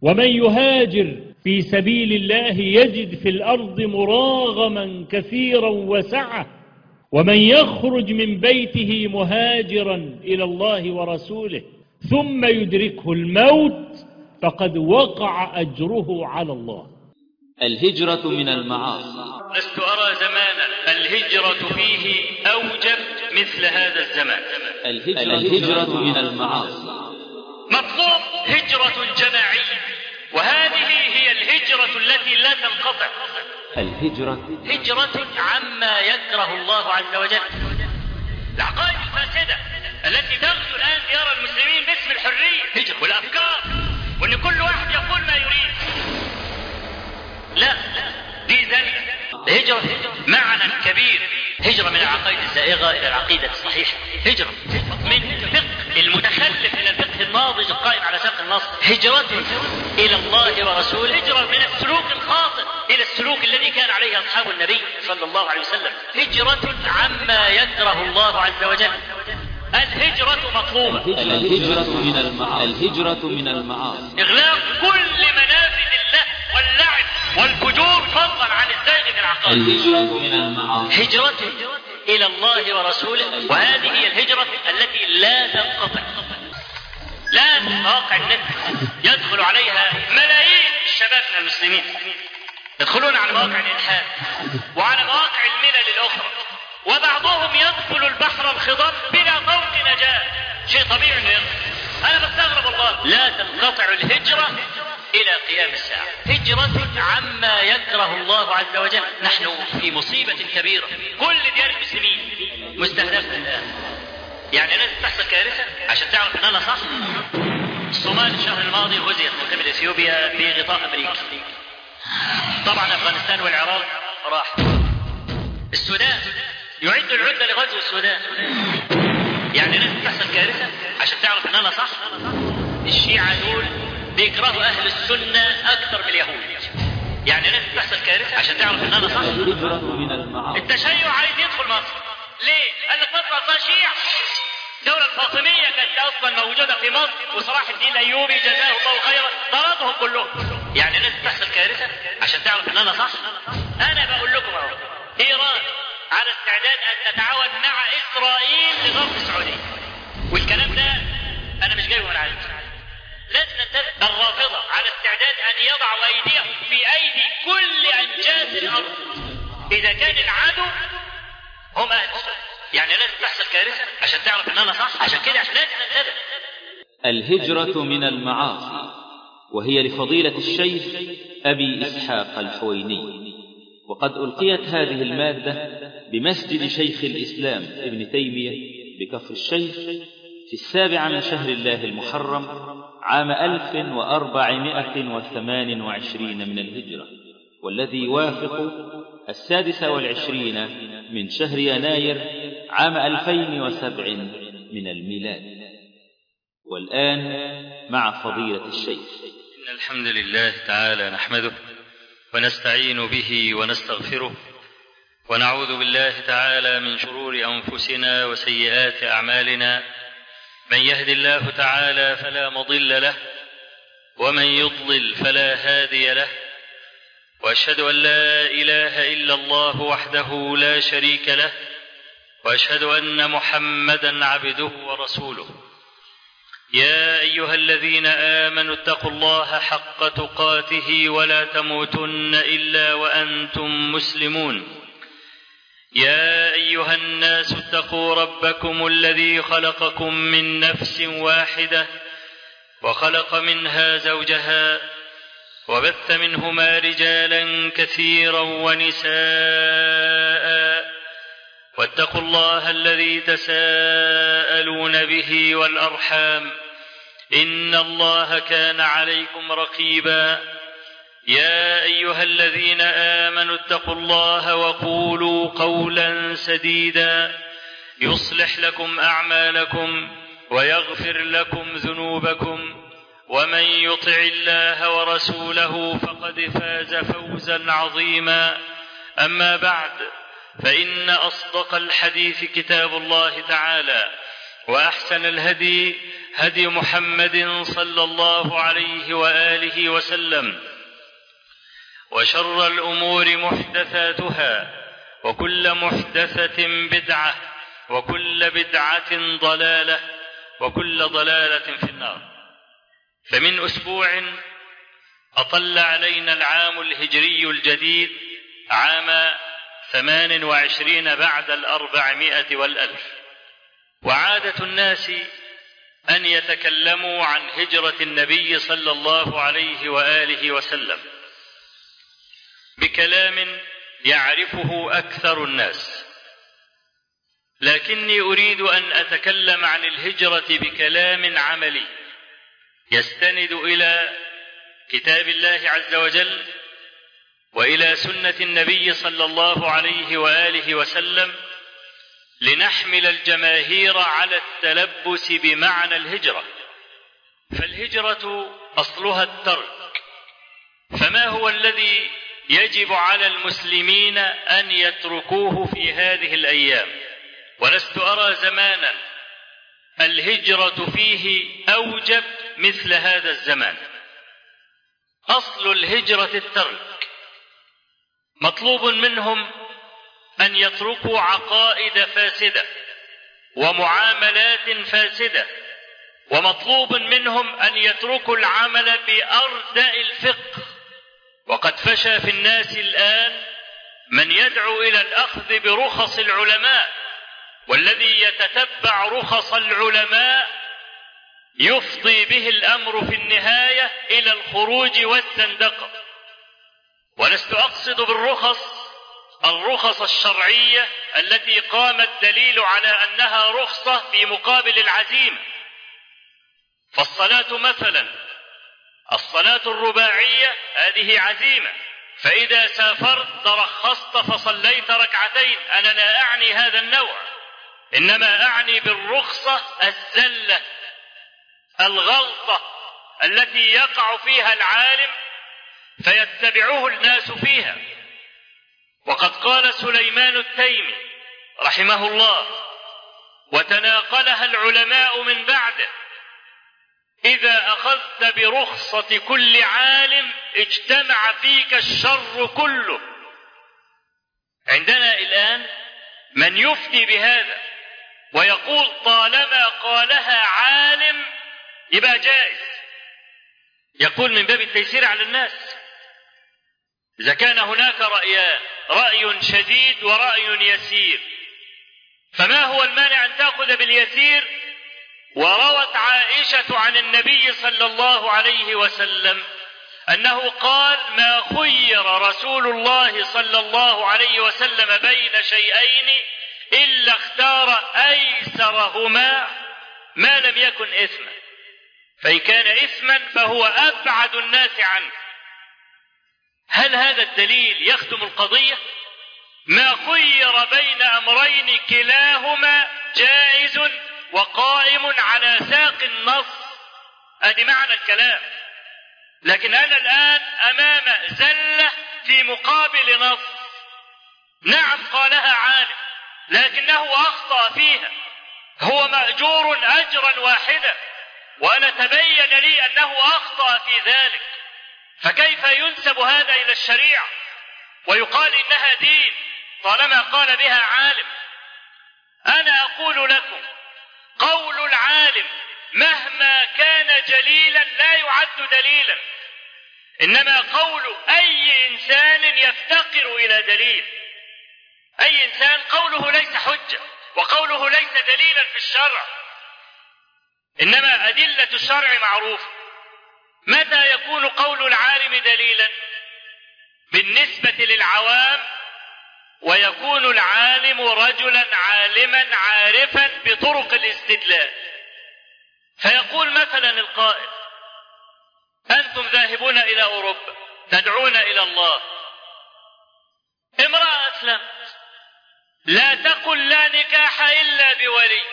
ومن يهاجر في سبيل الله يجد في الأرض مراغما كثيرا وسعة ومن يخرج من بيته مهاجرا إلى الله ورسوله ثم يدركه الموت فقد وقع أجره على الله الهجرة من المعاصي لست أرى زمانا الهجرة فيه أوجب مثل هذا الزمان الهجرة, الهجرة من المعاصي مطلوب هجرة جماعية وهذه هي الهجرة التي لا تنقطع الهجرة هجرة عما يكره الله عز وجل العقائد الفاسدة التي تغزو الآن ديار المسلمين باسم الحرية هجرة والأفكار وأن كل واحد يقول ما يريد لا دي ذلك الهجرة معنى كبير هجرة من العقائد الزائغة إلى العقيدة الصحيحة هجرة من الفقه المتخلف إلى الفقه الناضج القائم على ساق النص هجرة إلى الله ورسوله هجرة من السلوك الخاطئ إلى السلوك الذي كان عليه أصحاب النبي صلى الله عليه وسلم هجرة عما يكره الله عز وجل الهجرة مطلوبة الهجرة من المعاصي الهجرة من المعاصي إغلاق كل منافذ الله واللعب والفجور فضلا عن الزيغ في العقائد الهجرة من المعاصي هجرة إلى الله ورسوله وهذه هي الهجرة التي لا تنقطع لا مواقع النت يدخل عليها ملايين الشباب من المسلمين يدخلون على مواقع الإلحاد وعلى مواقع الملل الأخرى وبعضهم يدخل البحر الخضر بلا طوق نجاة شيء طبيعي انه يدخل انا بستغرب والله لا تنقطع الهجرة الى قيام الساعة هجرة عما يكره الله عز وجل نحن في مصيبة كبيرة كل ديار المسلمين مستهدفة الان يعني لازم تحصل كارثة عشان تعرف ان انا صح الصومال الشهر الماضي غزيت من قبل اثيوبيا بغطاء امريكا طبعا افغانستان والعراق راح السودان يعد العدة لغزو السودان يعني لازم تحصل كارثة عشان تعرف ان انا صح الشيعة دول بيكرهوا اهل السنة اكثر من اليهود يعني لازم تحصل كارثة عشان تعرف ان انا صح الهجرة من المعاصي التشيع عايز يدخل مصر ليه؟ قال لك مصر اصلا شيعة الدولة الفاطمية كانت اصلا موجودة في مصر وصلاح الدين الايوبي جزاه الله خيرا طردهم كلهم يعني لازم تحصل كارثة عشان تعرف ان انا صح انا بقول لكم اهو ايران على استعداد ان تتعاون مع اسرائيل لضرب السعوديه والكلام ده انا مش جايبه من عندي لازم ننتبه الرافضه على استعداد ان يضعوا ايديهم في ايدي كل انجاز الارض اذا كان العدو هم اهل السنه يعني لازم تحصل كارثه عشان تعرف ان انا صح عشان كده لازم ننتبه الهجرة من المعاصي وهي لفضيلة الشيخ أبي إسحاق الحويني وقد ألقيت هذه المادة بمسجد شيخ الإسلام ابن تيمية بكفر الشيخ في السابع من شهر الله المحرم عام ألف وأربعمائة وثمان وعشرين من الهجرة والذي يوافق السادس والعشرين من شهر يناير عام ألفين وسبع من الميلاد والآن مع فضيلة الشيخ إن الحمد لله تعالى نحمده ونستعين به ونستغفره ونعوذ بالله تعالى من شرور أنفسنا وسيئات أعمالنا من يهد الله تعالى فلا مضل له ومن يضلل فلا هادي له واشهد ان لا اله الا الله وحده لا شريك له واشهد ان محمدا عبده ورسوله يا ايها الذين امنوا اتقوا الله حق تقاته ولا تموتن الا وانتم مسلمون يا ايها الناس اتقوا ربكم الذي خلقكم من نفس واحده وخلق منها زوجها وبث منهما رجالا كثيرا ونساء واتقوا الله الذي تساءلون به والارحام ان الله كان عليكم رقيبا يا ايها الذين امنوا اتقوا الله وقولوا قولا سديدا يصلح لكم اعمالكم ويغفر لكم ذنوبكم ومن يطع الله ورسوله فقد فاز فوزا عظيما اما بعد فان اصدق الحديث كتاب الله تعالى واحسن الهدي هدي محمد صلى الله عليه واله وسلم وشر الامور محدثاتها وكل محدثه بدعه وكل بدعه ضلاله وكل ضلاله في النار فمن اسبوع اطل علينا العام الهجري الجديد عام ثمان وعشرين بعد الاربعمائه والالف وعاده الناس ان يتكلموا عن هجره النبي صلى الله عليه واله وسلم بكلام يعرفه اكثر الناس لكني اريد ان اتكلم عن الهجره بكلام عملي يستند الى كتاب الله عز وجل والى سنه النبي صلى الله عليه واله وسلم لنحمل الجماهير على التلبس بمعنى الهجره فالهجره اصلها الترك فما هو الذي يجب على المسلمين ان يتركوه في هذه الايام ولست ارى زمانا الهجره فيه اوجب مثل هذا الزمان اصل الهجره الترك مطلوب منهم ان يتركوا عقائد فاسده ومعاملات فاسده ومطلوب منهم ان يتركوا العمل باردا الفقه وقد فشى في الناس الان من يدعو الى الاخذ برخص العلماء والذي يتتبع رخص العلماء يفضي به الامر في النهايه الى الخروج والزندقه ولست اقصد بالرخص الرخص الشرعيه التي قام الدليل على انها رخصه في مقابل العزيمه فالصلاه مثلا الصلاه الرباعيه هذه عزيمه فاذا سافرت ترخصت فصليت ركعتين انا لا اعني هذا النوع انما اعني بالرخصه الزله الغلطه التي يقع فيها العالم فيتبعه الناس فيها وقد قال سليمان التيمي رحمه الله وتناقلها العلماء من بعده اذا اخذت برخصه كل عالم اجتمع فيك الشر كله عندنا الان من يفتي بهذا ويقول طالما قالها عالم يبقى جائز يقول من باب التيسير على الناس اذا كان هناك رايان راي شديد وراي يسير فما هو المانع ان تاخذ باليسير وروت عائشه عن النبي صلى الله عليه وسلم انه قال ما خير رسول الله صلى الله عليه وسلم بين شيئين الا اختار ايسرهما ما لم يكن اثما فان كان اثما فهو ابعد الناس عنه هل هذا الدليل يخدم القضيه ما خير بين امرين كلاهما جائز وقائم على ساق النص ادي معنى الكلام لكن انا الان امام زله في مقابل نص نعم قالها عالم لكنه اخطا فيها هو ماجور اجرا واحدا وانا تبين لي انه اخطا في ذلك فكيف ينسب هذا الى الشريعه ويقال انها دين طالما قال بها عالم انا اقول لكم قول العالم مهما كان جليلا لا يعد دليلا انما قول اي انسان يفتقر الى دليل اي انسان قوله ليس حجه وقوله ليس دليلا في الشرع انما ادله الشرع معروفه متى يكون قول العالم دليلا بالنسبه للعوام ويكون العالم رجلا عالما عارفا بطرق الاستدلال فيقول مثلا القائل انتم ذاهبون الى اوروبا تدعون الى الله امراه اسلمت لا تقل لا نكاح الا بولي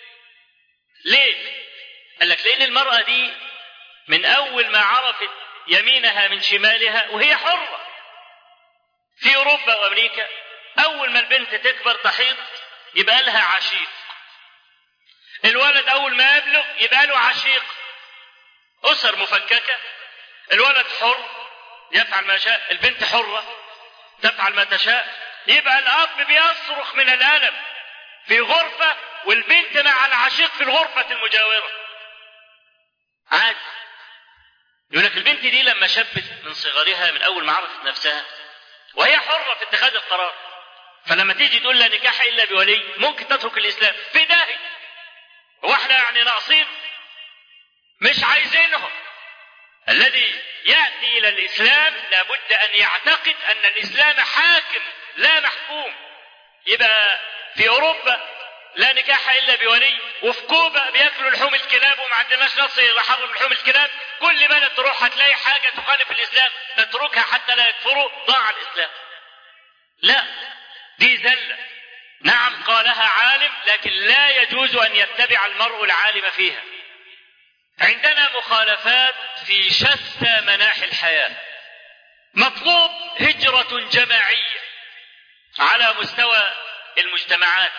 ليه قال لك لان المراه دي من اول ما عرفت يمينها من شمالها وهي حره في اوروبا وامريكا اول ما البنت تكبر تحيض يبقى لها عشيق الولد أول ما يبلغ يبقى له عشيق أسر مفككة الولد حر يفعل ما شاء البنت حرة تفعل ما تشاء يبقى الأب بيصرخ من الألم في غرفة والبنت مع العشيق في الغرفة المجاورة عادي يقول لك البنت دي لما شبت من صغرها من أول ما عرفت نفسها وهي حرة في اتخاذ القرار فلما تيجي تقول لا نكاح إلا بولي ممكن تترك الإسلام في داهية هو احنا يعني ناقصين مش عايزينهم الذي يأتي إلى الإسلام لابد أن يعتقد أن الإسلام حاكم لا محكوم يبقى في أوروبا لا نكاح إلا بولي وفي كوبا بياكلوا لحوم الكلاب وما عندناش نص يحرم لحوم الكلاب كل بلد تروح هتلاقي حاجة تخالف الإسلام تتركها حتى لا يكفروا ضاع الإسلام لا دي زلة نعم قالها عالم لكن لا يجوز أن يتبع المرء العالم فيها عندنا مخالفات في شتى مناحي الحياة مطلوب هجرة جماعية على مستوى المجتمعات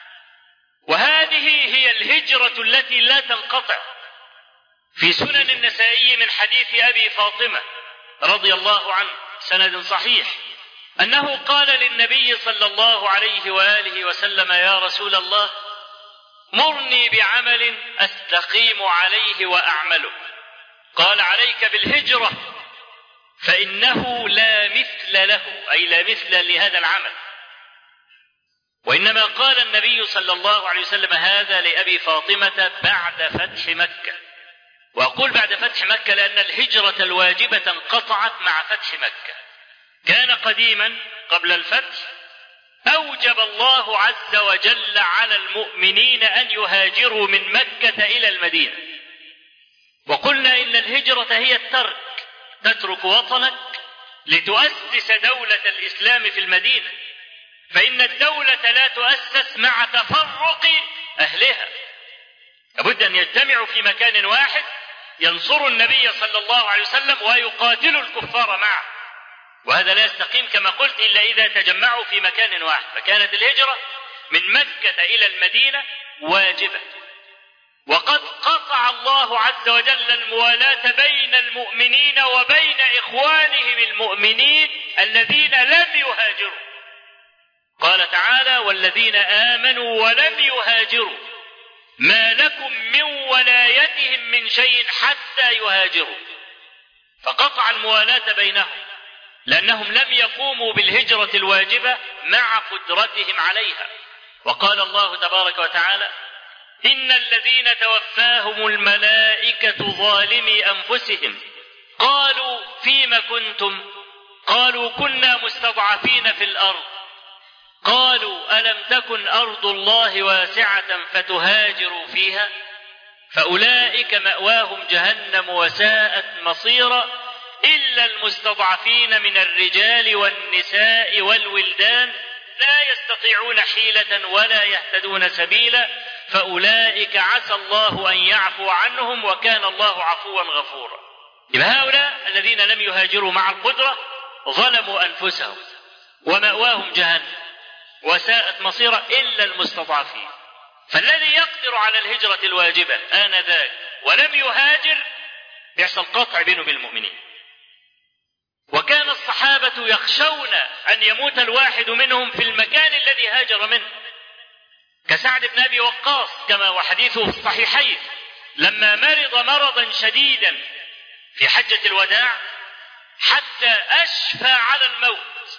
وهذه هي الهجرة التي لا تنقطع في سنن النسائي من حديث أبي فاطمة رضي الله عنه سند صحيح أنه قال للنبي صلى الله عليه وآله وسلم يا رسول الله مرني بعمل أستقيم عليه وأعمله قال عليك بالهجرة فإنه لا مثل له أي لا مثل لهذا العمل وإنما قال النبي صلى الله عليه وسلم هذا لأبي فاطمة بعد فتح مكة وأقول بعد فتح مكة لأن الهجرة الواجبة انقطعت مع فتح مكة كان قديما قبل الفتح أوجب الله عز وجل على المؤمنين أن يهاجروا من مكة إلى المدينة وقلنا إن الهجرة هي الترك تترك وطنك لتؤسس دولة الإسلام في المدينة فإن الدولة لا تؤسس مع تفرق أهلها لابد أن يجتمعوا في مكان واحد ينصروا النبي صلى الله عليه وسلم ويقاتلوا الكفار معه وهذا لا يستقيم كما قلت إلا إذا تجمعوا في مكان واحد فكانت الهجرة من مكة إلى المدينة واجبة وقد قطع الله عز وجل الموالاة بين المؤمنين وبين إخوانهم المؤمنين الذين لم يهاجروا قال تعالى والذين آمنوا ولم يهاجروا ما لكم من ولايتهم من شيء حتى يهاجروا فقطع الموالاة بينهم لأنهم لم يقوموا بالهجرة الواجبة مع قدرتهم عليها وقال الله تبارك وتعالى إن الذين توفاهم الملائكة ظالمي أنفسهم قالوا فيم كنتم قالوا كنا مستضعفين في الأرض قالوا ألم تكن أرض الله واسعة فتهاجروا فيها فأولئك مأواهم جهنم وساءت مصيرا إلا المستضعفين من الرجال والنساء والولدان لا يستطيعون حيلة ولا يهتدون سبيلا فأولئك عسى الله أن يعفو عنهم وكان الله عفوا غفورا يبقى هؤلاء الذين لم يهاجروا مع القدرة ظلموا أنفسهم ومأواهم جهنم وساءت مصيرا إلا المستضعفين فالذي يقدر على الهجرة الواجبة آنذاك ولم يهاجر يحصل قطع بينه بالمؤمنين وكان الصحابة يخشون أن يموت الواحد منهم في المكان الذي هاجر منه كسعد بن أبي وقاص كما وحديثه في الصحيحين لما مرض مرضا شديدا في حجة الوداع حتى أشفى على الموت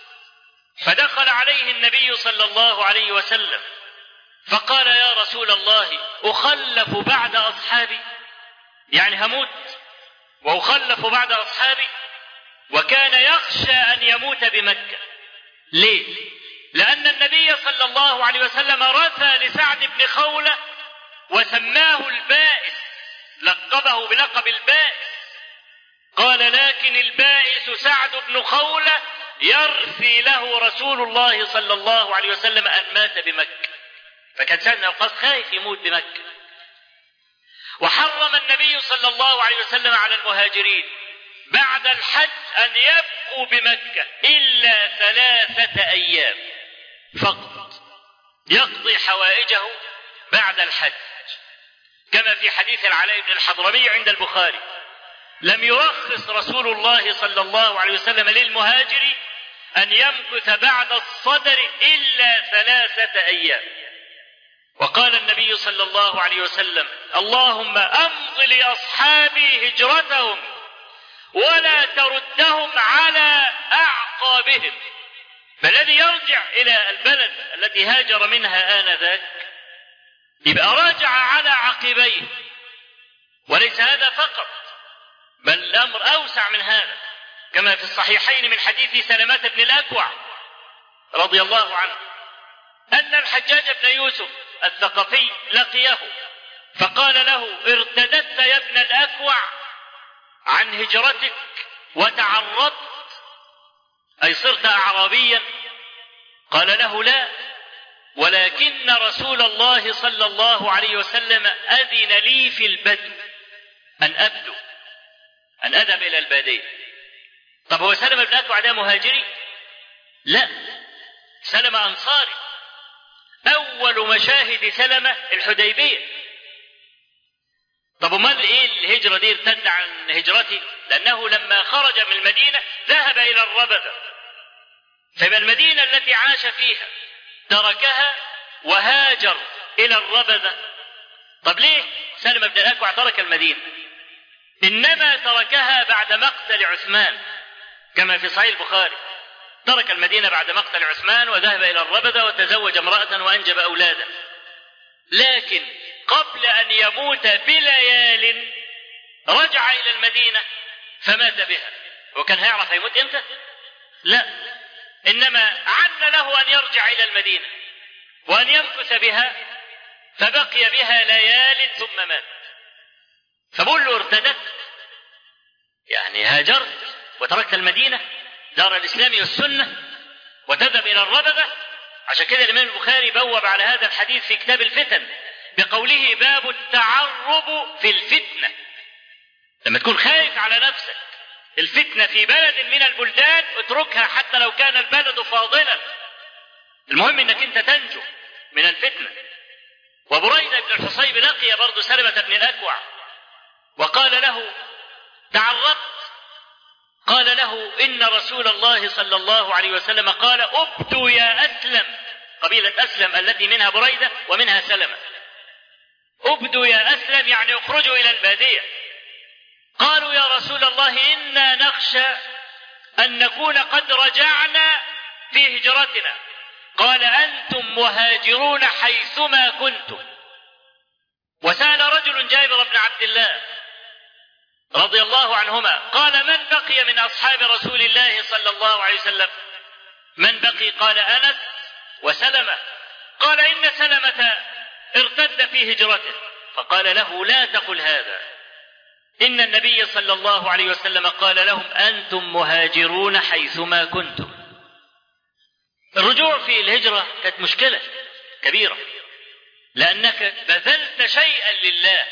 فدخل عليه النبي صلى الله عليه وسلم فقال يا رسول الله أخلف بعد أصحابي يعني هموت وأخلف بعد أصحابي وكان يخشى أن يموت بمكة ليه؟ لأن النبي صلى الله عليه وسلم رثى لسعد بن خولة وسماه البائس لقبه بلقب البائس قال لكن البائس سعد بن خولة يرثي له رسول الله صلى الله عليه وسلم أن مات بمكة فكان سعد بن وقاص خايف يموت بمكة وحرم النبي صلى الله عليه وسلم على المهاجرين بعد الحج أن يبقوا بمكة إلا ثلاثة أيام فقط يقضي حوائجه بعد الحج كما في حديث العلاء بن الحضرمي عند البخاري لم يرخص رسول الله صلى الله عليه وسلم للمهاجر أن يمكث بعد الصدر إلا ثلاثة أيام وقال النبي صلى الله عليه وسلم اللهم أمض لأصحابي هجرتهم ولا تردهم على أعقابهم فالذي يرجع إلى البلد التي هاجر منها آنذاك يبقى راجع على عقبيه وليس هذا فقط بل الأمر أوسع من هذا كما في الصحيحين من حديث سلمة بن الأكوع رضي الله عنه أن الحجاج بن يوسف الثقفي لقيه فقال له ارتدت يا ابن الأكوع عن هجرتك وتعرضت أي صرت أعرابيا قال له لا ولكن رسول الله صلى الله عليه وسلم أذن لي في البدو أن أبدو أن أذهب إلى البادية طب هو سلمة بن أكوع ده مهاجري؟ لا سلمة أنصاري أول مشاهد سلمة الحديبية طب امال ايه الهجره دي ارتد عن هجرته؟ لانه لما خرج من المدينه ذهب الى الربذه. فيبقى المدينه التي عاش فيها تركها وهاجر الى الربذه. طب ليه سلمة بن الاكوع ترك المدينه؟ انما تركها بعد مقتل عثمان كما في صحيح البخاري. ترك المدينه بعد مقتل عثمان وذهب الى الربذه وتزوج امراه وانجب اولادا. لكن قبل أن يموت بليال رجع إلى المدينة فمات بها وكان هيعرف هيموت إمتى؟ لا إنما عن له أن يرجع إلى المدينة وأن يمكث بها فبقي بها ليال ثم مات فبقول له ارتدت يعني هاجرت وتركت المدينة دار الإسلام والسنة وتذهب إلى الربذة عشان كده الإمام البخاري بوب على هذا الحديث في كتاب الفتن بقوله باب التعرب في الفتنة لما تكون خايف على نفسك الفتنة في بلد من البلدان اتركها حتى لو كان البلد فاضلا المهم انك انت تنجو من الفتنة وبريدة بن الحصيب لقي برضه سلمة بن الأكوع وقال له تعرضت قال له إن رسول الله صلى الله عليه وسلم قال أبدوا يا أسلم قبيلة أسلم التي منها بريدة ومنها سلمة أبدوا يا أسلم يعني اخرجوا إلى البادية قالوا يا رسول الله إنا نخشى أن نكون قد رجعنا في هجرتنا قال أنتم مهاجرون حيثما كنتم وسأل رجل جابر بن عبد الله رضي الله عنهما قال من بقي من أصحاب رسول الله صلى الله عليه وسلم من بقي قال أنس وسلمة قال إن سلمة ارتد في هجرته فقال له لا تقل هذا إن النبي صلى الله عليه وسلم قال لهم أنتم مهاجرون حيثما كنتم الرجوع في الهجرة كانت مشكلة كبيرة لأنك بذلت شيئا لله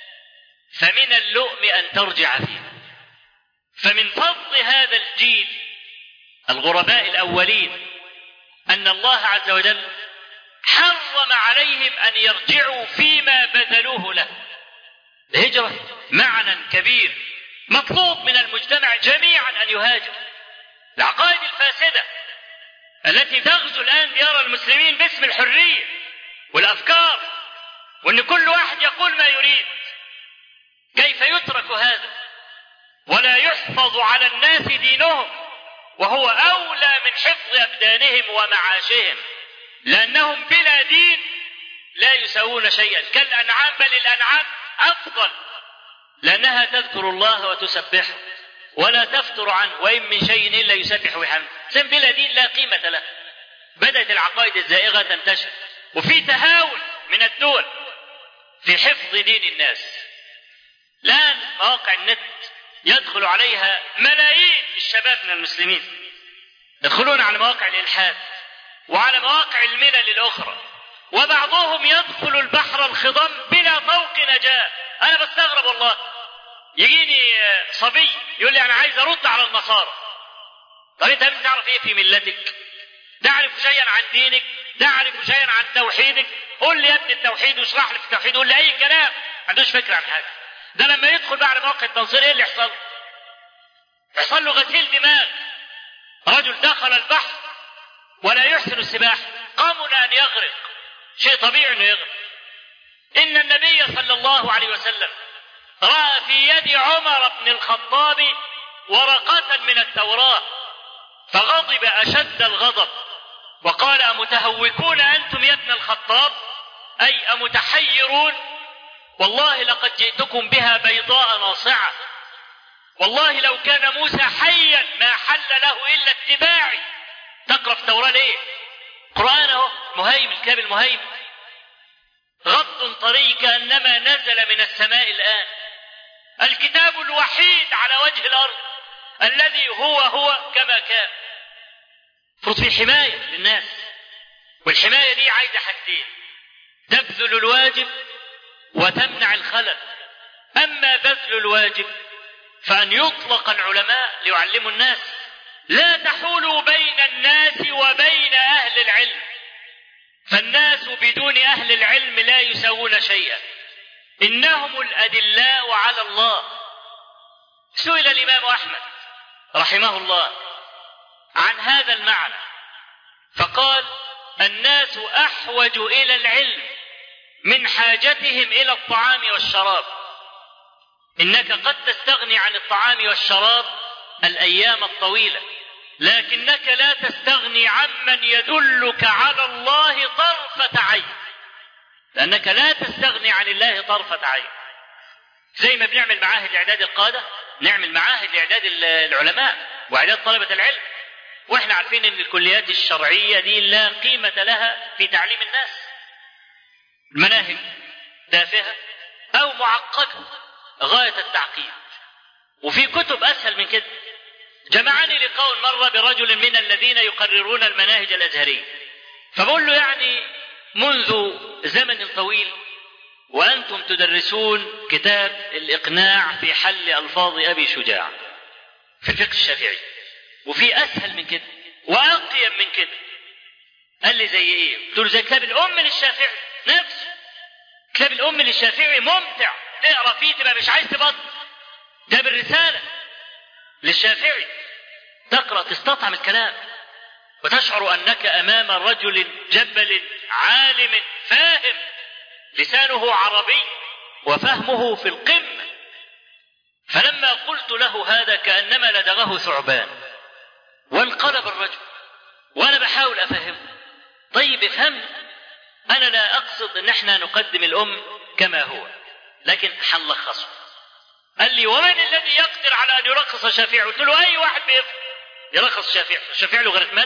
فمن اللؤم أن ترجع فيه فمن فضل هذا الجيل الغرباء الأولين أن الله عز وجل حرم عليهم أن يرجعوا فيما بذلوه له الهجرة معنى كبير مطلوب من المجتمع جميعا أن يهاجر العقائد الفاسدة التي تغزو الآن ديار المسلمين باسم الحرية والأفكار وأن كل واحد يقول ما يريد كيف يترك هذا ولا يحفظ على الناس دينهم وهو أولى من حفظ أبدانهم ومعاشهم لأنهم بلا دين لا يسوون شيئا كالأنعام بل الأنعام أفضل لأنها تذكر الله وتسبحه ولا تفتر عنه وإن من شيء إلا يسبح بحمده سن بلا دين لا قيمة له بدأت العقائد الزائغة تنتشر وفي تهاون من الدول في حفظ دين الناس الآن مواقع النت يدخل عليها ملايين الشباب من المسلمين يدخلون على مواقع الإلحاد وعلى مواقع الملل الأخرى وبعضهم يدخل البحر الخضم بلا طوق نجاة أنا بستغرب والله يجيني صبي يقول لي أنا عايز أرد على النصارى طب أنت تعرف إيه في ملتك تعرف شيئا عن دينك تعرف شيئا عن توحيدك قول لي يا ابن التوحيد واشرح لي في التوحيد قول لي أي كلام ما عندوش فكره عن حاجه ده لما يدخل بقى على مواقع التنصير ايه اللي يحصل له؟ يحصل له غسيل دماغ رجل دخل البحر ولا يحسن السباحه قامل ان يغرق شيء طبيعي انه يغرق ان النبي صلى الله عليه وسلم راى في يد عمر بن الخطاب ورقه من التوراه فغضب اشد الغضب وقال امتهوكون انتم يا ابن الخطاب اي امتحيرون والله لقد جئتكم بها بيضاء ناصعه والله لو كان موسى حيا ما حل له الا اتباعي تقرا في التوراه ليه قران اهو مهيمن كتاب المهيمن غض طري كانما نزل من السماء الان الكتاب الوحيد على وجه الارض الذي هو هو كما كان فرض في حمايه للناس والحمايه دي عايزه حاجتين تبذل الواجب وتمنع الخلل اما بذل الواجب فان يطلق العلماء ليعلموا الناس لا تحولوا بين الناس وبين اهل العلم فالناس بدون اهل العلم لا يساوون شيئا انهم الادلاء على الله سئل الامام احمد رحمه الله عن هذا المعنى فقال الناس احوج الى العلم من حاجتهم الى الطعام والشراب انك قد تستغني عن الطعام والشراب الايام الطويله لكنك لا تستغني عمن يدلك على الله طرفه عين لانك لا تستغني عن الله طرفه عين زي ما بنعمل معاهد اعداد القاده نعمل معاهد لاعداد العلماء واعداد طلبه العلم واحنا عارفين ان الكليات الشرعيه دي لا قيمه لها في تعليم الناس المناهج تافهه او معقده غايه التعقيد وفي كتب اسهل من كده جمعني لقاء مره برجل من الذين يقررون المناهج الازهريه فبقول له يعني منذ زمن طويل وانتم تدرسون كتاب الاقناع في حل الفاظ ابي شجاع في الفقه الشافعي وفي اسهل من كده واقيم من كده قال لي زي ايه؟ قلت له زي كتاب الام للشافعي نفسه كتاب الام للشافعي ممتع تقرا فيه تبقى مش عايز تبطل ده بالرساله للشافعي تقرا تستطعم الكلام وتشعر انك امام رجل جبل عالم فاهم لسانه عربي وفهمه في القمه فلما قلت له هذا كانما لدغه ثعبان وانقلب الرجل وانا بحاول افهمه طيب افهمني انا لا اقصد ان احنا نقدم الام كما هو لكن حنلخصه قال لي ومن الذي يقدر على ان يرخص الشافعي قلت له اي واحد بيفهم يرخص الشافعي الشافعي له غير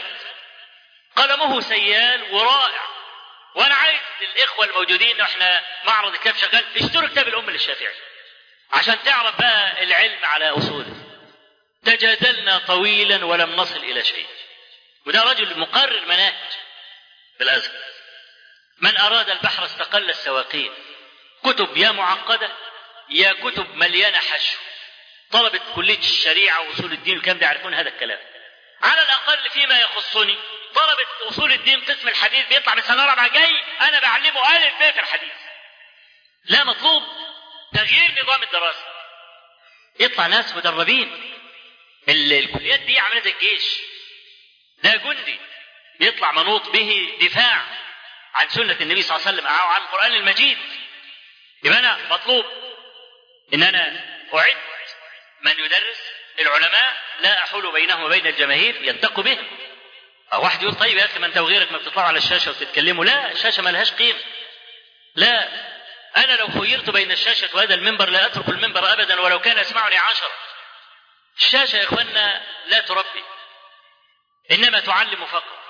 قلمه سيال ورائع وانا عايز الاخوه الموجودين احنا معرض الكتاب شغال اشتروا كتاب الام للشافعي عشان تعرف بقى العلم على اصوله تجادلنا طويلا ولم نصل الى شيء وده رجل مقرر مناهج بالازهر من اراد البحر استقل السواقين كتب يا معقده يا كتب مليانه حشو طلبه كليه الشريعه واصول الدين والكلام ده يعرفون هذا الكلام على الاقل فيما يخصني طلبه اصول الدين قسم الحديث بيطلع من سنه رابعه جاي انا بعلمه الف ب في الحديث لا مطلوب تغيير نظام الدراسه يطلع ناس مدربين الكليات دي عامله زي الجيش ده جندي يطلع منوط به دفاع عن سنة النبي صلى الله عليه وسلم أو عن القرآن المجيد يبقى أنا مطلوب إن أنا أعد من يدرس العلماء لا أحول بينهم وبين الجماهير ينتقوا بهم أو واحد يقول طيب يا أخي ما أنت وغيرك ما بتطلعوا على الشاشة وتتكلموا لا الشاشة ما لهاش قيمة لا أنا لو خيرت بين الشاشة وهذا المنبر لا أترك المنبر أبدا ولو كان يسمعني عشرة الشاشة يا إخوانا لا تربي إنما تعلم فقط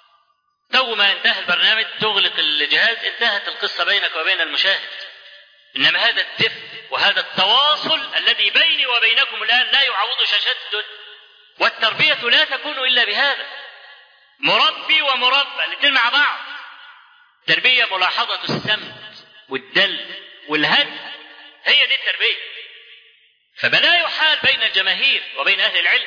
تو ما انتهى البرنامج تغلق الجهاز انتهت القصة بينك وبين المشاهد إنما هذا الدفء وهذا التواصل الذي بيني وبينكم الآن لا يعوض شاشات الدنيا والتربية لا تكون إلا بهذا مربي ومربى الاثنين مع بعض تربية ملاحظة السمت والدل والهد هي دي التربية فبلا يحال بين الجماهير وبين أهل العلم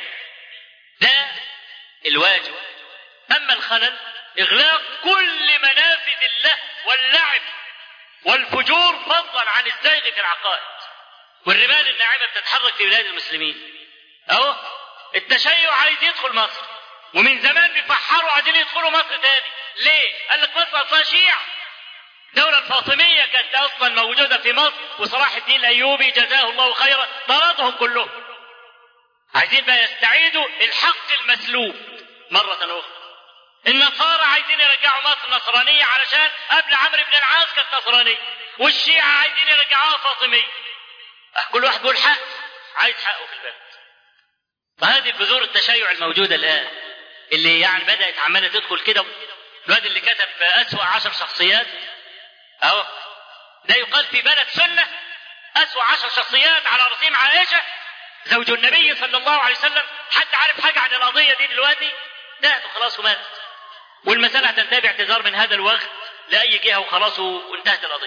ده الواجب أما الخلل إغلاق كل منافذ اللهو واللعب والفجور فضلا عن الزيغ في العقائد والرمال الناعمة بتتحرك في بلاد المسلمين أهو التشيع عايز يدخل مصر ومن زمان بيفحروا عايزين يدخلوا مصر تاني ليه؟ قال لك مصر أصلا شيعة الدولة الفاطمية كانت أصلا موجودة في مصر وصلاح الدين الأيوبي جزاه الله خيرا طردهم كلهم عايزين بقى يستعيدوا الحق المسلوب مرة أخرى النصارى عايزين يرجعوا مصر نصرانية علشان قبل عمرو بن العاص كانت نصرانية والشيعة عايزين يرجعوها فاطمية كل واحد بيقول حق عايز حقه في البلد فهذه بذور التشيع الموجودة الآن اللي يعني بدأت عمالة تدخل كده الواد اللي كتب أسوأ عشر شخصيات أهو ده يقال في بلد سنة أسوأ عشر شخصيات على رسيم عائشة زوج النبي صلى الله عليه وسلم حد عارف حاجة عن القضية دي دلوقتي انتهت وخلاص وماتت والمسألة هتنتهي باعتذار من هذا الوقت لأي جهة وخلاص وانتهت القضية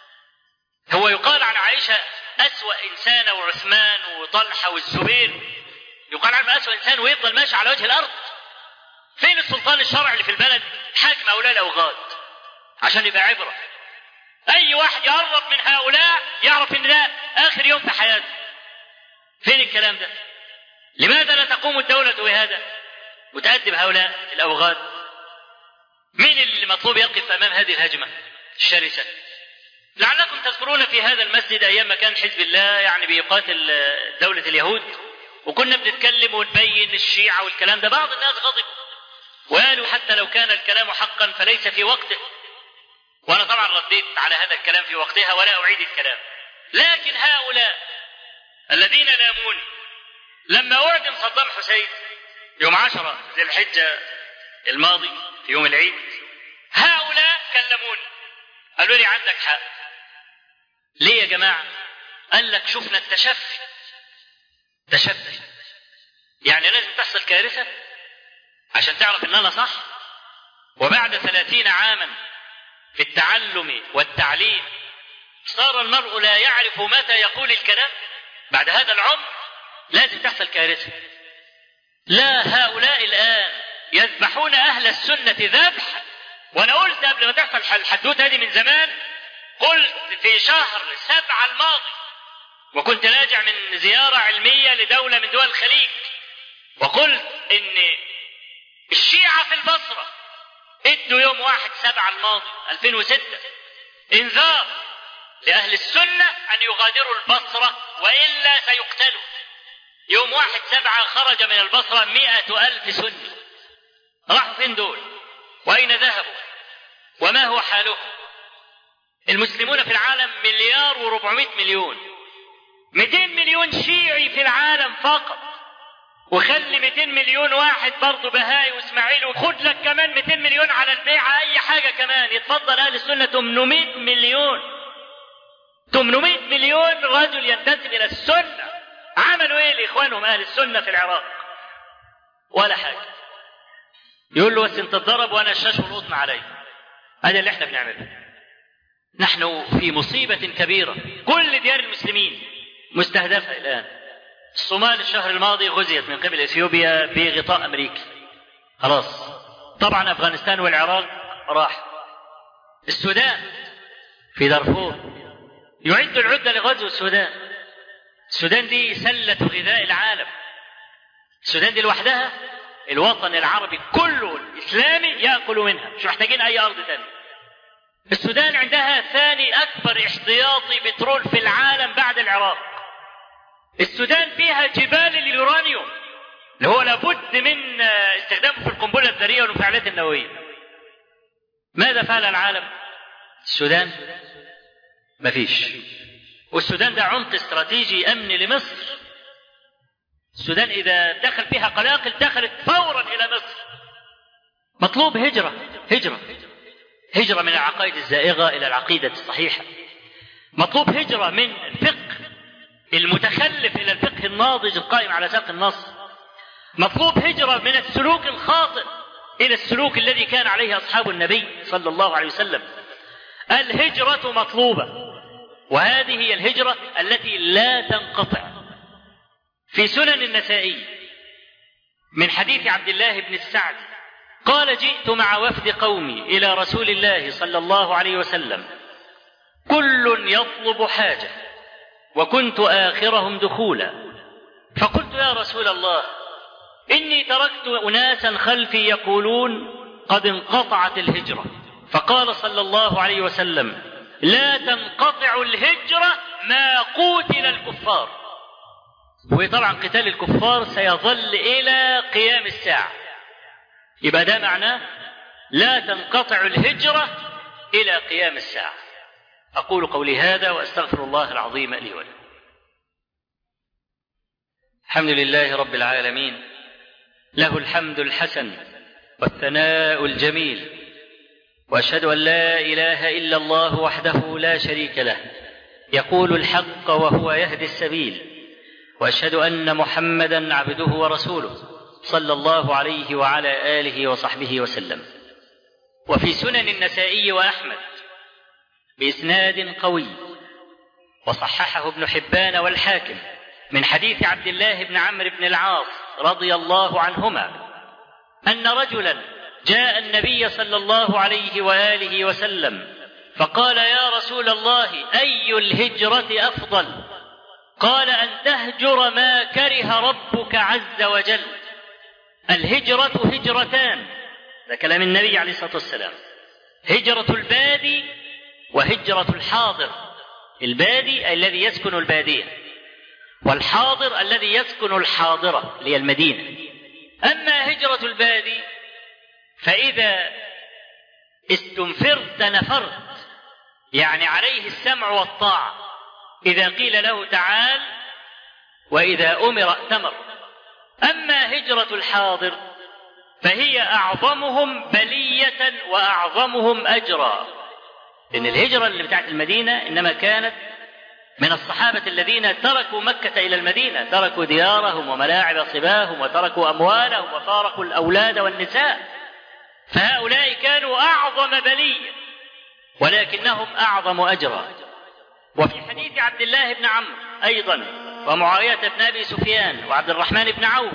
هو يقال عن عائشة أسوأ إنسانة وعثمان وطلحة والزبير يقال عنه أسوأ إنسان ويفضل ماشي على وجه الأرض فين السلطان الشرعي اللي في البلد حاكم هؤلاء الأوغاد عشان يبقى عبرة أي واحد يقرب من هؤلاء يعرف إن ده آخر يوم في حياته فين الكلام ده لماذا لا تقوم الدولة بهذا وتأدب هؤلاء الأوغاد مين اللي مطلوب يقف أمام هذه الهجمة الشرسة لعلكم تذكرون في هذا المسجد أيام ما كان حزب الله يعني بيقاتل دولة اليهود وكنا بنتكلم ونبين الشيعة والكلام ده بعض الناس غضب وقالوا حتى لو كان الكلام حقا فليس في وقته وأنا طبعا رديت على هذا الكلام في وقتها ولا أعيد الكلام لكن هؤلاء الذين لاموني لما أعدم صدام حسين يوم عشرة ذي الحجة الماضي في يوم العيد هؤلاء كلموني قالوا لي عندك حق ليه يا جماعة قال لك شفنا التشفي تشفي يعني لازم تحصل كارثة عشان تعرف ان انا صح وبعد ثلاثين عاما في التعلم والتعليم صار المرء لا يعرف متى يقول الكلام بعد هذا العمر لازم تحصل كارثة لا هؤلاء الآن يذبحون أهل السنة ذبح وأنا قلت قبل ما تحصل الحدوتة هذه من زمان قلت في شهر سبعة الماضي وكنت راجع من زيارة علمية لدولة من دول الخليج وقلت إن الشيعة في البصرة ادوا يوم واحد سبعة الماضي 2006 انذار لأهل السنة أن يغادروا البصرة وإلا سيقتلوا يوم واحد سبعة خرج من البصرة مئة ألف سني راحوا فين دول وأين ذهبوا وما هو حالهم المسلمون في العالم مليار وربعمائة مليون 200 مليون شيعي في العالم فقط وخلي 200 مليون واحد برضه بهائي واسماعيل وخد لك كمان 200 مليون على البيعة أي حاجة كمان يتفضل أهل السنة 800 مليون 800 مليون رجل ينتسب إلى السنة عملوا إيه لإخوانهم أهل السنة في العراق ولا حاجة يقول له بس أنت تضرب وأنا الشاش والقطن علي هذا اللي احنا بنعمله نحن في مصيبة كبيرة كل ديار المسلمين مستهدفة الآن الصومال الشهر الماضي غزيت من قبل اثيوبيا بغطاء امريكي خلاص طبعا افغانستان والعراق راح السودان في دارفور يعد العدة لغزو السودان السودان دي سلة غذاء العالم السودان دي لوحدها الوطن العربي كله الإسلامي يأكل منها مش محتاجين أي أرض تانية السودان عندها ثاني أكبر احتياطي بترول في العالم بعد العراق السودان فيها جبال اليورانيوم اللي هو لابد من استخدامه في القنبلة الذرية والمفاعلات النووية ماذا فعل العالم السودان مفيش والسودان ده عمق استراتيجي أمني لمصر السودان إذا دخل فيها قلاقل دخلت فورا إلى مصر مطلوب هجرة هجرة هجرة من العقائد الزائغة إلى العقيدة الصحيحة مطلوب هجرة من الفقه المتخلف إلى الفقه الناضج القائم على ساق النص مطلوب هجرة من السلوك الخاطئ إلى السلوك الذي كان عليه أصحاب النبي صلى الله عليه وسلم الهجرة مطلوبة وهذه هي الهجرة التي لا تنقطع في سنن النسائي من حديث عبد الله بن السعد قال جئت مع وفد قومي إلى رسول الله صلى الله عليه وسلم كل يطلب حاجة وكنت آخرهم دخولا فقلت يا رسول الله إني تركت أناسا خلفي يقولون قد انقطعت الهجرة فقال صلى الله عليه وسلم لا تنقطع الهجرة ما قوتل الكفار وطبعا قتال الكفار سيظل إلى قيام الساعة يبقى ده معناه لا تنقطع الهجرة إلى قيام الساعة أقول قولي هذا وأستغفر الله العظيم لي ولكم الحمد لله رب العالمين له الحمد الحسن والثناء الجميل واشهد ان لا اله الا الله وحده لا شريك له يقول الحق وهو يهدي السبيل واشهد ان محمدا عبده ورسوله صلى الله عليه وعلى اله وصحبه وسلم وفي سنن النسائي واحمد باسناد قوي وصححه ابن حبان والحاكم من حديث عبد الله بن عمرو بن العاص رضي الله عنهما ان رجلا جاء النبي صلى الله عليه واله وسلم فقال يا رسول الله اي الهجره افضل قال ان تهجر ما كره ربك عز وجل الهجره هجرتان ده كلام النبي عليه الصلاه والسلام هجره البادي وهجره الحاضر البادي الذي يسكن الباديه والحاضر الذي يسكن الحاضره اللي هي المدينه اما هجره البادي فإذا استنفرت نفرت يعني عليه السمع والطاعة إذا قيل له تعال وإذا أمر ائتمر أما هجرة الحاضر فهي أعظمهم بلية وأعظمهم أجرا لأن الهجرة اللي بتاعت المدينة إنما كانت من الصحابة الذين تركوا مكة إلى المدينة تركوا ديارهم وملاعب صباهم وتركوا أموالهم وفارقوا الأولاد والنساء فهؤلاء كانوا أعظم بلية ولكنهم أعظم أجرا وفي حديث عبد الله بن عمرو أيضا ومعاوية بن أبي سفيان وعبد الرحمن بن عوف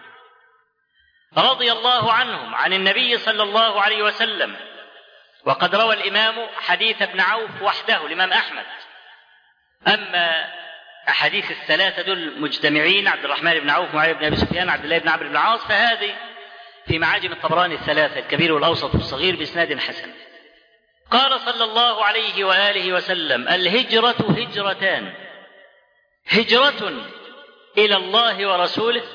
رضي الله عنهم عن النبي صلى الله عليه وسلم وقد روى الإمام حديث ابن عوف وحده الإمام أحمد أما أحاديث الثلاثة دول مجتمعين عبد الرحمن بن عوف ومعاوية بن أبي سفيان وعبد الله بن عمرو بن العاص فهذه في معاجم الطبراني الثلاثة الكبير والأوسط والصغير بإسناد حسن قال صلى الله عليه وآله وسلم الهجرة هجرتان هجرة إلى الله ورسوله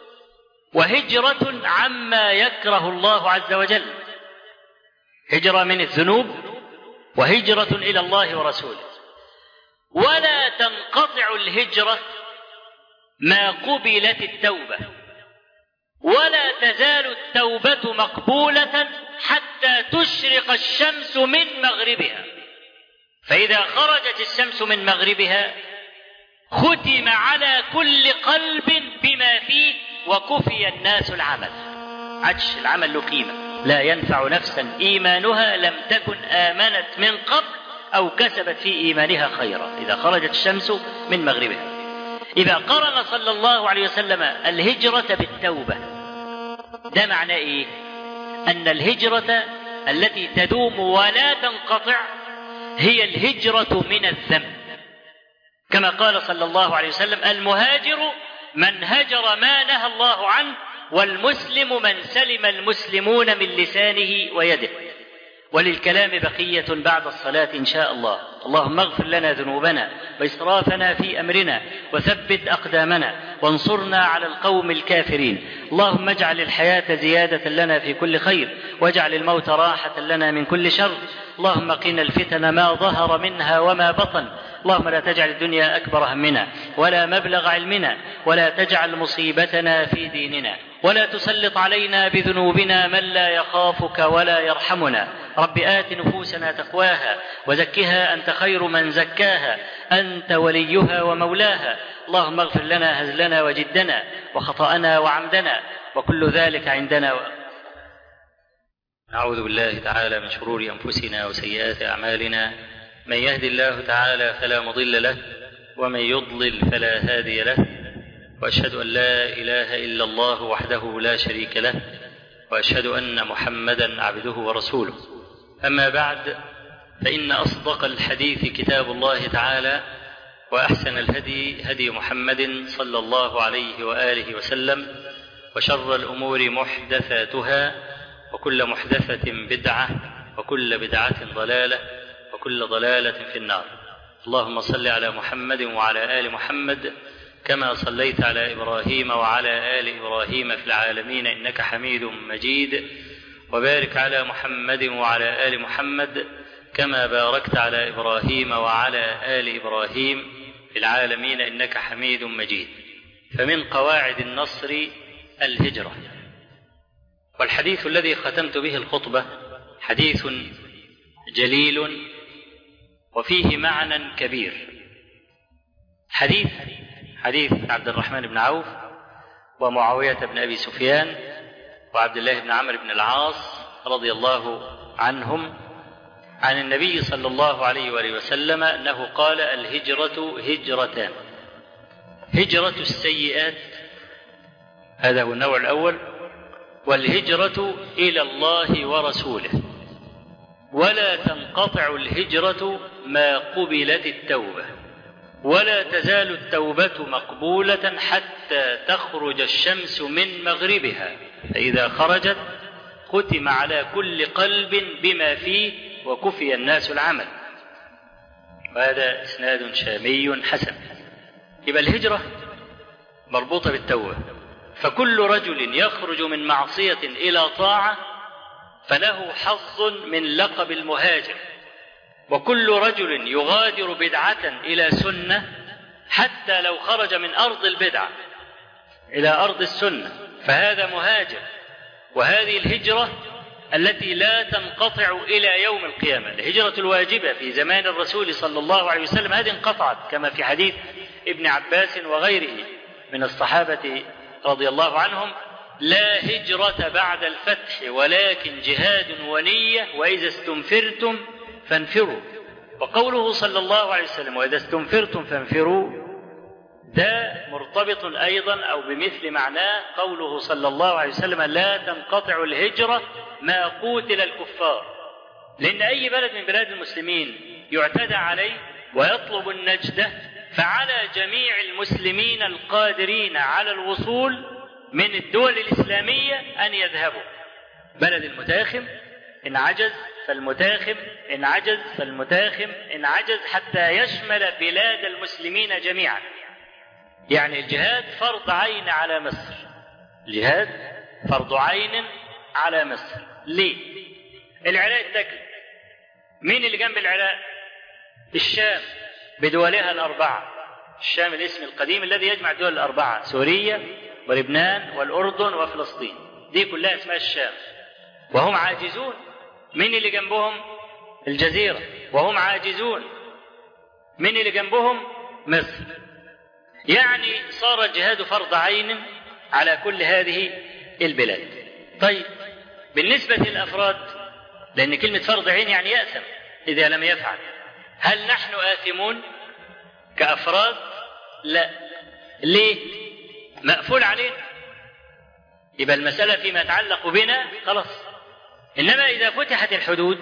وهجرة عما يكره الله عز وجل هجرة من الذنوب وهجرة إلى الله ورسوله ولا تنقطع الهجرة ما قبلت التوبة ولا تزال التوبة مقبولة حتى تشرق الشمس من مغربها فإذا خرجت الشمس من مغربها ختم على كل قلب بما فيه وكفي الناس العمل عدش العمل له قيمة لا ينفع نفسا إيمانها لم تكن آمنت من قبل أو كسبت في إيمانها خيرا إذا خرجت الشمس من مغربها إذا قرن صلى الله عليه وسلم الهجرة بالتوبة ده معناه إيه؟ أن الهجرة التي تدوم ولا تنقطع هي الهجرة من الذنب كما قال صلى الله عليه وسلم المهاجر من هجر ما نهى الله عنه والمسلم من سلم المسلمون من لسانه ويده وللكلام بقية بعد الصلاة إن شاء الله اللهم اغفر لنا ذنوبنا وإسرافنا في أمرنا وثبت أقدامنا وانصرنا على القوم الكافرين اللهم اجعل الحياة زيادة لنا في كل خير واجعل الموت راحة لنا من كل شر اللهم قنا الفتن ما ظهر منها وما بطن اللهم لا تجعل الدنيا أكبر همنا ولا مبلغ علمنا ولا تجعل مصيبتنا في ديننا ولا تسلط علينا بذنوبنا من لا يخافك ولا يرحمنا رب آت نفوسنا تقواها وزكها أنت خير من زكاها أنت وليها ومولاها اللهم اغفر لنا هزلنا وجدنا وخطأنا وعمدنا وكل ذلك عندنا و... نعوذ بالله تعالى من شرور أنفسنا وسيئات أعمالنا من يهد الله تعالى فلا مضل له ومن يضلل فلا هادي له واشهد ان لا اله الا الله وحده لا شريك له واشهد ان محمدا عبده ورسوله اما بعد فإن أصدق الحديث كتاب الله تعالى وأحسن الهدي هدي محمد صلى الله عليه وآله وسلم وشر الأمور محدثاتها وكل محدثة بدعة وكل بدعة ضلالة وكل ضلالة في النار اللهم صل على محمد وعلى آل محمد كما صليت على إبراهيم وعلى آل إبراهيم في العالمين إنك حميد مجيد وبارك على محمد وعلى آل محمد كما باركت على إبراهيم وعلى آل إبراهيم في العالمين إنك حميد مجيد فمن قواعد النصر الهجرة والحديث الذي ختمت به الخطبة حديث جليل وفيه معنى كبير حديث حديث عبد الرحمن بن عوف ومعاوية بن أبي سفيان وعبد الله بن عمرو بن العاص رضي الله عنهم عن النبي صلى الله عليه وآله وسلم أنه قال الهجرة هجرتان هجرة السيئات هذا هو النوع الأول والهجرة إلى الله ورسوله ولا تنقطع الهجرة ما قبلت التوبة ولا تزال التوبة مقبولة حتى تخرج الشمس من مغربها فإذا خرجت ختم على كل قلب بما فيه وكفي الناس العمل وهذا إسناد شامي حسن يبقى الهجرة مربوطة بالتوبة فكل رجل يخرج من معصية إلى طاعة فله حظ من لقب المهاجر وكل رجل يغادر بدعة إلى سنة حتى لو خرج من أرض البدعة إلى أرض السنة فهذا مهاجر وهذه الهجرة التي لا تنقطع إلى يوم القيامة الهجرة الواجبة في زمان الرسول صلى الله عليه وسلم هذه انقطعت كما في حديث ابن عباس وغيره من الصحابة رضي الله عنهم لا هجرة بعد الفتح ولكن جهاد ونية وإذا استنفرتم فانفروا وقوله صلى الله عليه وسلم وإذا استنفرتم فانفروا ده مرتبط أيضا أو بمثل معناه قوله صلى الله عليه وسلم لا تنقطع الهجرة ما قوتل الكفار لأن أي بلد من بلاد المسلمين يعتدى عليه ويطلب النجدة فعلى جميع المسلمين القادرين على الوصول من الدول الإسلامية أن يذهبوا بلد المتاخم إن عجز فالمتاخم إن عجز فالمتاخم إن عجز حتى يشمل بلاد المسلمين جميعا يعني الجهاد فرض عين على مصر الجهاد فرض عين على مصر ليه العراق اتكل مين اللي جنب العراق الشام بدولها الأربعة الشام الاسم القديم الذي يجمع الدول الأربعة سوريا ولبنان والأردن وفلسطين دي كلها اسمها الشام وهم عاجزون مين اللي جنبهم الجزيرة وهم عاجزون مين اللي جنبهم مصر يعني صار الجهاد فرض عين على كل هذه البلاد طيب بالنسبة للأفراد لأن كلمة فرض عين يعني يأثم إذا لم يفعل هل نحن آثمون كأفراد لا ليه مقفول علينا يبقى المسألة فيما يتعلق بنا خلاص إنما إذا فتحت الحدود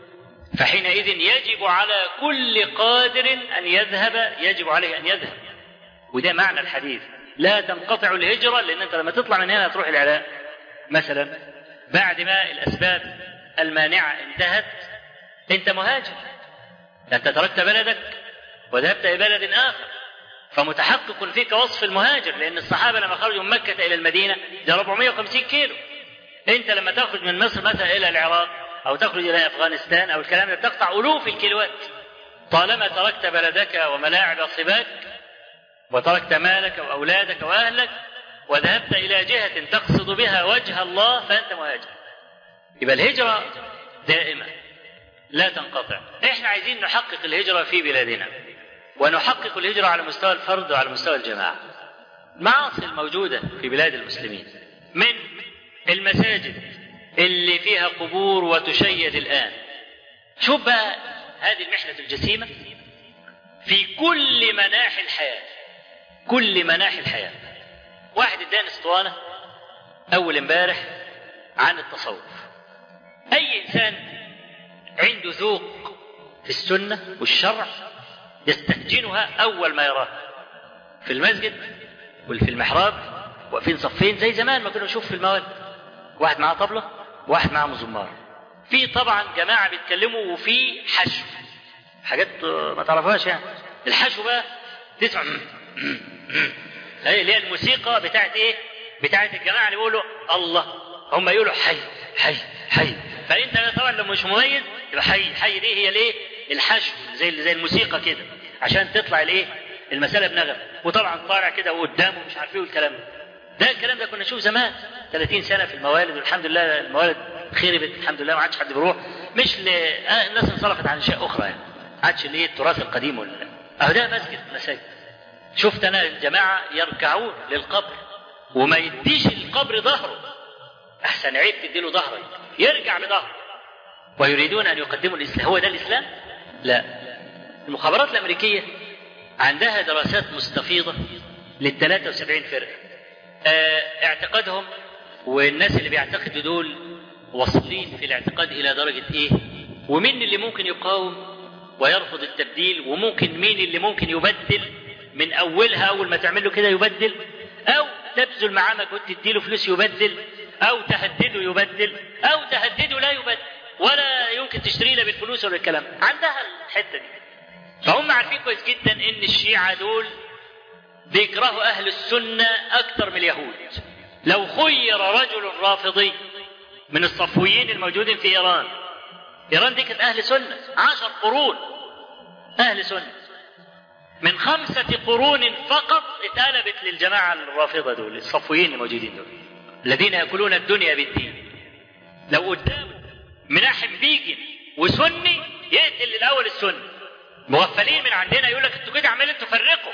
فحينئذ يجب على كل قادر أن يذهب يجب عليه أن يذهب وده معنى الحديث لا تنقطع الهجرة لأن أنت لما تطلع من هنا تروح العراق مثلا بعد ما الأسباب المانعة انتهت أنت مهاجر أنت تركت بلدك وذهبت إلى بلد آخر فمتحقق فيك وصف المهاجر لأن الصحابة لما خرجوا من مكة إلى المدينة ده 450 كيلو أنت لما تخرج من مصر مثلا إلى العراق أو تخرج إلى أفغانستان أو الكلام ده تقطع ألوف الكيلوات طالما تركت بلدك وملاعب صباك وتركت مالك وأولادك وأهلك وذهبت إلى جهة تقصد بها وجه الله فأنت مهاجر يبقى الهجرة دائمة لا تنقطع احنا عايزين نحقق الهجرة في بلادنا ونحقق الهجرة على مستوى الفرد وعلى مستوى الجماعة المعاصي الموجودة في بلاد المسلمين من المساجد اللي فيها قبور وتشيد الآن شوف بقى هذه المحنة الجسيمة في كل مناحي الحياة كل مناحي الحياة واحد اداني اسطوانة أول امبارح عن التصوف أي إنسان عنده ذوق في السنة والشرع يستهجنها أول ما يراها في المسجد وفي المحراب واقفين صفين زي زمان ما كنا نشوف في المواد واحد معاه طبلة وواحد معاه مزمار في طبعا جماعة بيتكلموا وفي حشو حاجات ما تعرفهاش يعني الحشو بقى تسمع اللي هي الموسيقى بتاعت ايه بتاعت الجماعة اللي بيقولوا الله هم يقولوا حي حي حي فانت طبعا لو مش مميز يبقى حي حي دي هي الايه الحشو زي زي الموسيقى كده عشان تطلع الايه المسألة بنغم وطبعا طالع كده وقدامه مش عارف ايه والكلام ده ده الكلام ده كنا نشوف زمان 30 سنة في الموالد والحمد لله الموالد خربت الحمد لله ما عادش حد بيروح مش ل... آه الناس انصرفت عن اشياء اخرى يعني ما عادش الايه التراث القديم ولا اهو ده مسجد مساجد شفت انا الجماعة يركعون للقبر وما يديش القبر ظهره احسن عيب تديله ظهرك يرجع بظهره ويريدون ان يقدموا الاسلام هو ده الاسلام لا المخابرات الامريكيه عندها دراسات مستفيضه لل 73 فرقه اه اعتقادهم والناس اللي بيعتقدوا دول واصلين في الاعتقاد الى درجه ايه ومين اللي ممكن يقاوم ويرفض التبديل وممكن مين اللي ممكن يبدل من اولها اول ما تعمل له كده يبدل او تبذل معاه مجهود تديله فلوس يبدل او تهدده يبدل او تهدده لا يبدل ولا يمكن تشتري له بالفلوس ولا الكلام عندها الحته دي فهم عارفين كويس جدا ان الشيعه دول بيكرهوا اهل السنه اكثر من اليهود لو خير رجل رافضي من الصفويين الموجودين في ايران ايران دي كانت اهل سنه عشر قرون اهل سنه من خمسة قرون فقط اتقلبت للجماعة الرافضة دول الصفويين الموجودين دول الذين يأكلون الدنيا بالدين لو قدامه مناحم بيجن وسني يقتل الأول السني مغفلين من عندنا يقول لك انتوا كده عمالين تفرقوا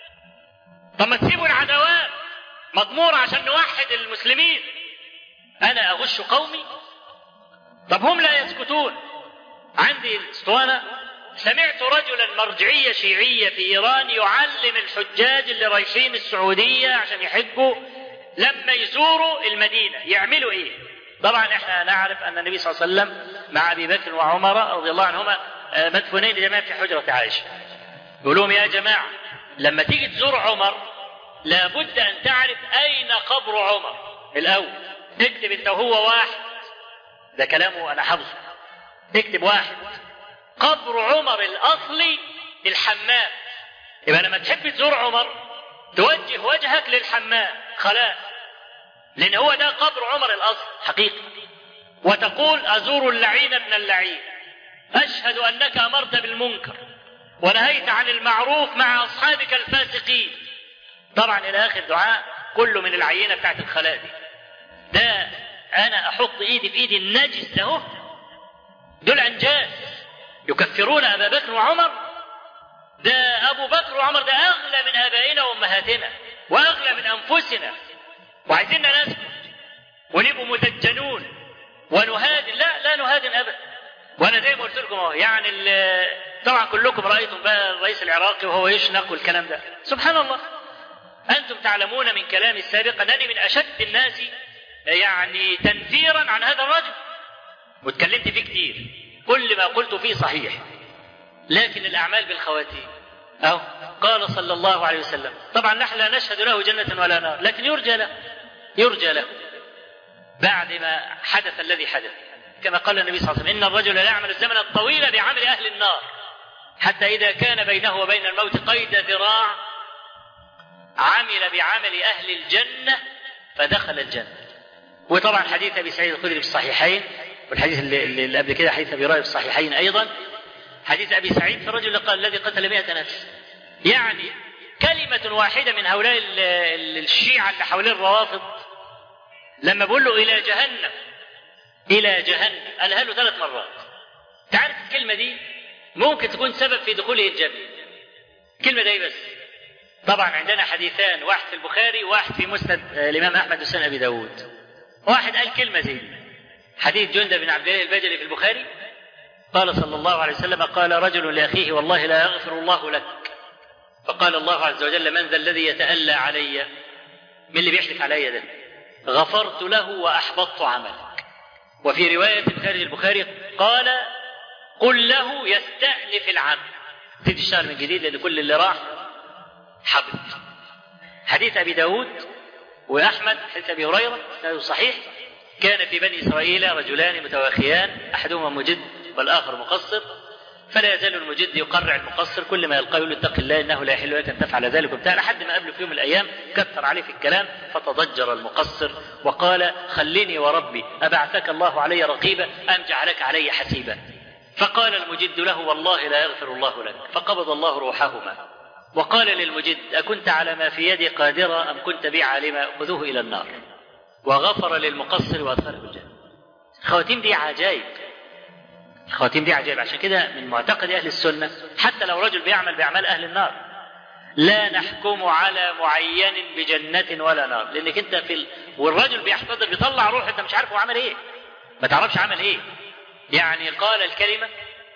طب ما تسيبوا العداوات مضمورة عشان نوحد المسلمين أنا أغش قومي طب هم لا يسكتون عندي الاسطوانة سمعت رجلا مرجعية شيعية في إيران يعلم الحجاج اللي رايحين السعودية عشان يحجوا لما يزوروا المدينة يعملوا إيه؟ طبعا احنا نعرف أن النبي صلى الله عليه وسلم مع أبي بكر وعمر رضي الله عنهما مدفونين جميعا في حجرة عائشة. يقول لهم يا جماعة لما تيجي تزور عمر لابد أن تعرف أين قبر عمر الأول. اكتب أنت وهو واحد. ده كلامه أنا حافظه. اكتب واحد قبر عمر الاصلي الحمام يبقى لما تحب تزور عمر توجه وجهك للحمام خلاص لان هو ده قبر عمر الاصل حقيقي وتقول ازور اللعين ابن اللعين اشهد انك امرت بالمنكر ونهيت عن المعروف مع اصحابك الفاسقين طبعا الى اخر دعاء كله من العينه بتاعت الخلاء دي ده انا احط ايدي في ايدي النجس ده دول انجاز يكفرون ابا بكر وعمر ده ابو بكر وعمر ده اغلى من ابائنا وامهاتنا واغلى من انفسنا وعايزيننا نسكت ونبقوا مدجنون ونهادن لا لا نهادن ابدا وانا زي ما قلت لكم اهو يعني طبعا كلكم رايتم بقى الرئيس العراقي وهو يشنق والكلام ده سبحان الله انتم تعلمون من كلامي السابق انني من اشد الناس يعني تنفيرا عن هذا الرجل واتكلمت فيه كتير كل ما قلت فيه صحيح لكن الأعمال بالخواتيم أو قال صلى الله عليه وسلم طبعا نحن لا نشهد له جنة ولا نار لكن يرجى له يرجى له بعد ما حدث الذي حدث كما قال النبي صلى الله عليه وسلم إن الرجل لا يعمل الزمن الطويل بعمل أهل النار حتى إذا كان بينه وبين الموت قيد ذراع عمل بعمل أهل الجنة فدخل الجنة وطبعا حديث أبي سعيد الخدري في الصحيحين والحديث اللي, اللي قبل كده حديث ابي هريره في الصحيحين ايضا حديث ابي سعيد في الرجل قال الذي قتل مئة نفس يعني كلمة واحدة من هؤلاء الشيعة اللي حوالين الروافض لما بقول له إلى جهنم إلى جهنم قالها له ثلاث مرات تعرف الكلمة دي ممكن تكون سبب في دخوله الجنة الكلمة دي بس طبعا عندنا حديثان واحد في البخاري وواحد في مسند الإمام أحمد وسنن أبي داود واحد قال كلمة زي دي حديث جندب بن عبد الله البجلي في البخاري قال صلى الله عليه وسلم قال رجل لاخيه والله لا يغفر الله لك فقال الله عز وجل من ذا الذي يتألى علي من اللي بيحلف علي ده غفرت له واحبطت عملك وفي روايه خارج البخاري قال قل له يستأنف العمل تبتدي تشتغل من جديد لأن كل اللي راح حبط حديث أبي داود وأحمد حديث أبي هريرة هذا صحيح كان في بني إسرائيل رجلان متواخيان أحدهما مجد والآخر مقصر فلا يزال المجد يقرع المقصر كل ما يلقاه يقول له اتق الله انه لا يحل لك ان تفعل ذلك وبتاع لحد ما قابله في يوم من الايام كثر عليه في الكلام فتضجر المقصر وقال خليني وربي ابعثك الله علي رقيبا ام جعلك علي حسيبا فقال المجد له والله لا يغفر الله لك فقبض الله روحهما وقال للمجد أكنت على ما في يدي قادرا أم كنت بي عالما خذوه إلى النار وغفر للمقصر وأدخله الجنة الخواتيم دي عجائب الخواتيم دي عجائب عشان كده من معتقد أهل السنة حتى لو رجل بيعمل بأعمال أهل النار لا نحكم على معين بجنة ولا نار لأنك أنت في ال... والرجل بيحتضر بيطلع روح أنت مش عارف هو عمل إيه ما تعرفش عمل إيه يعني قال الكلمة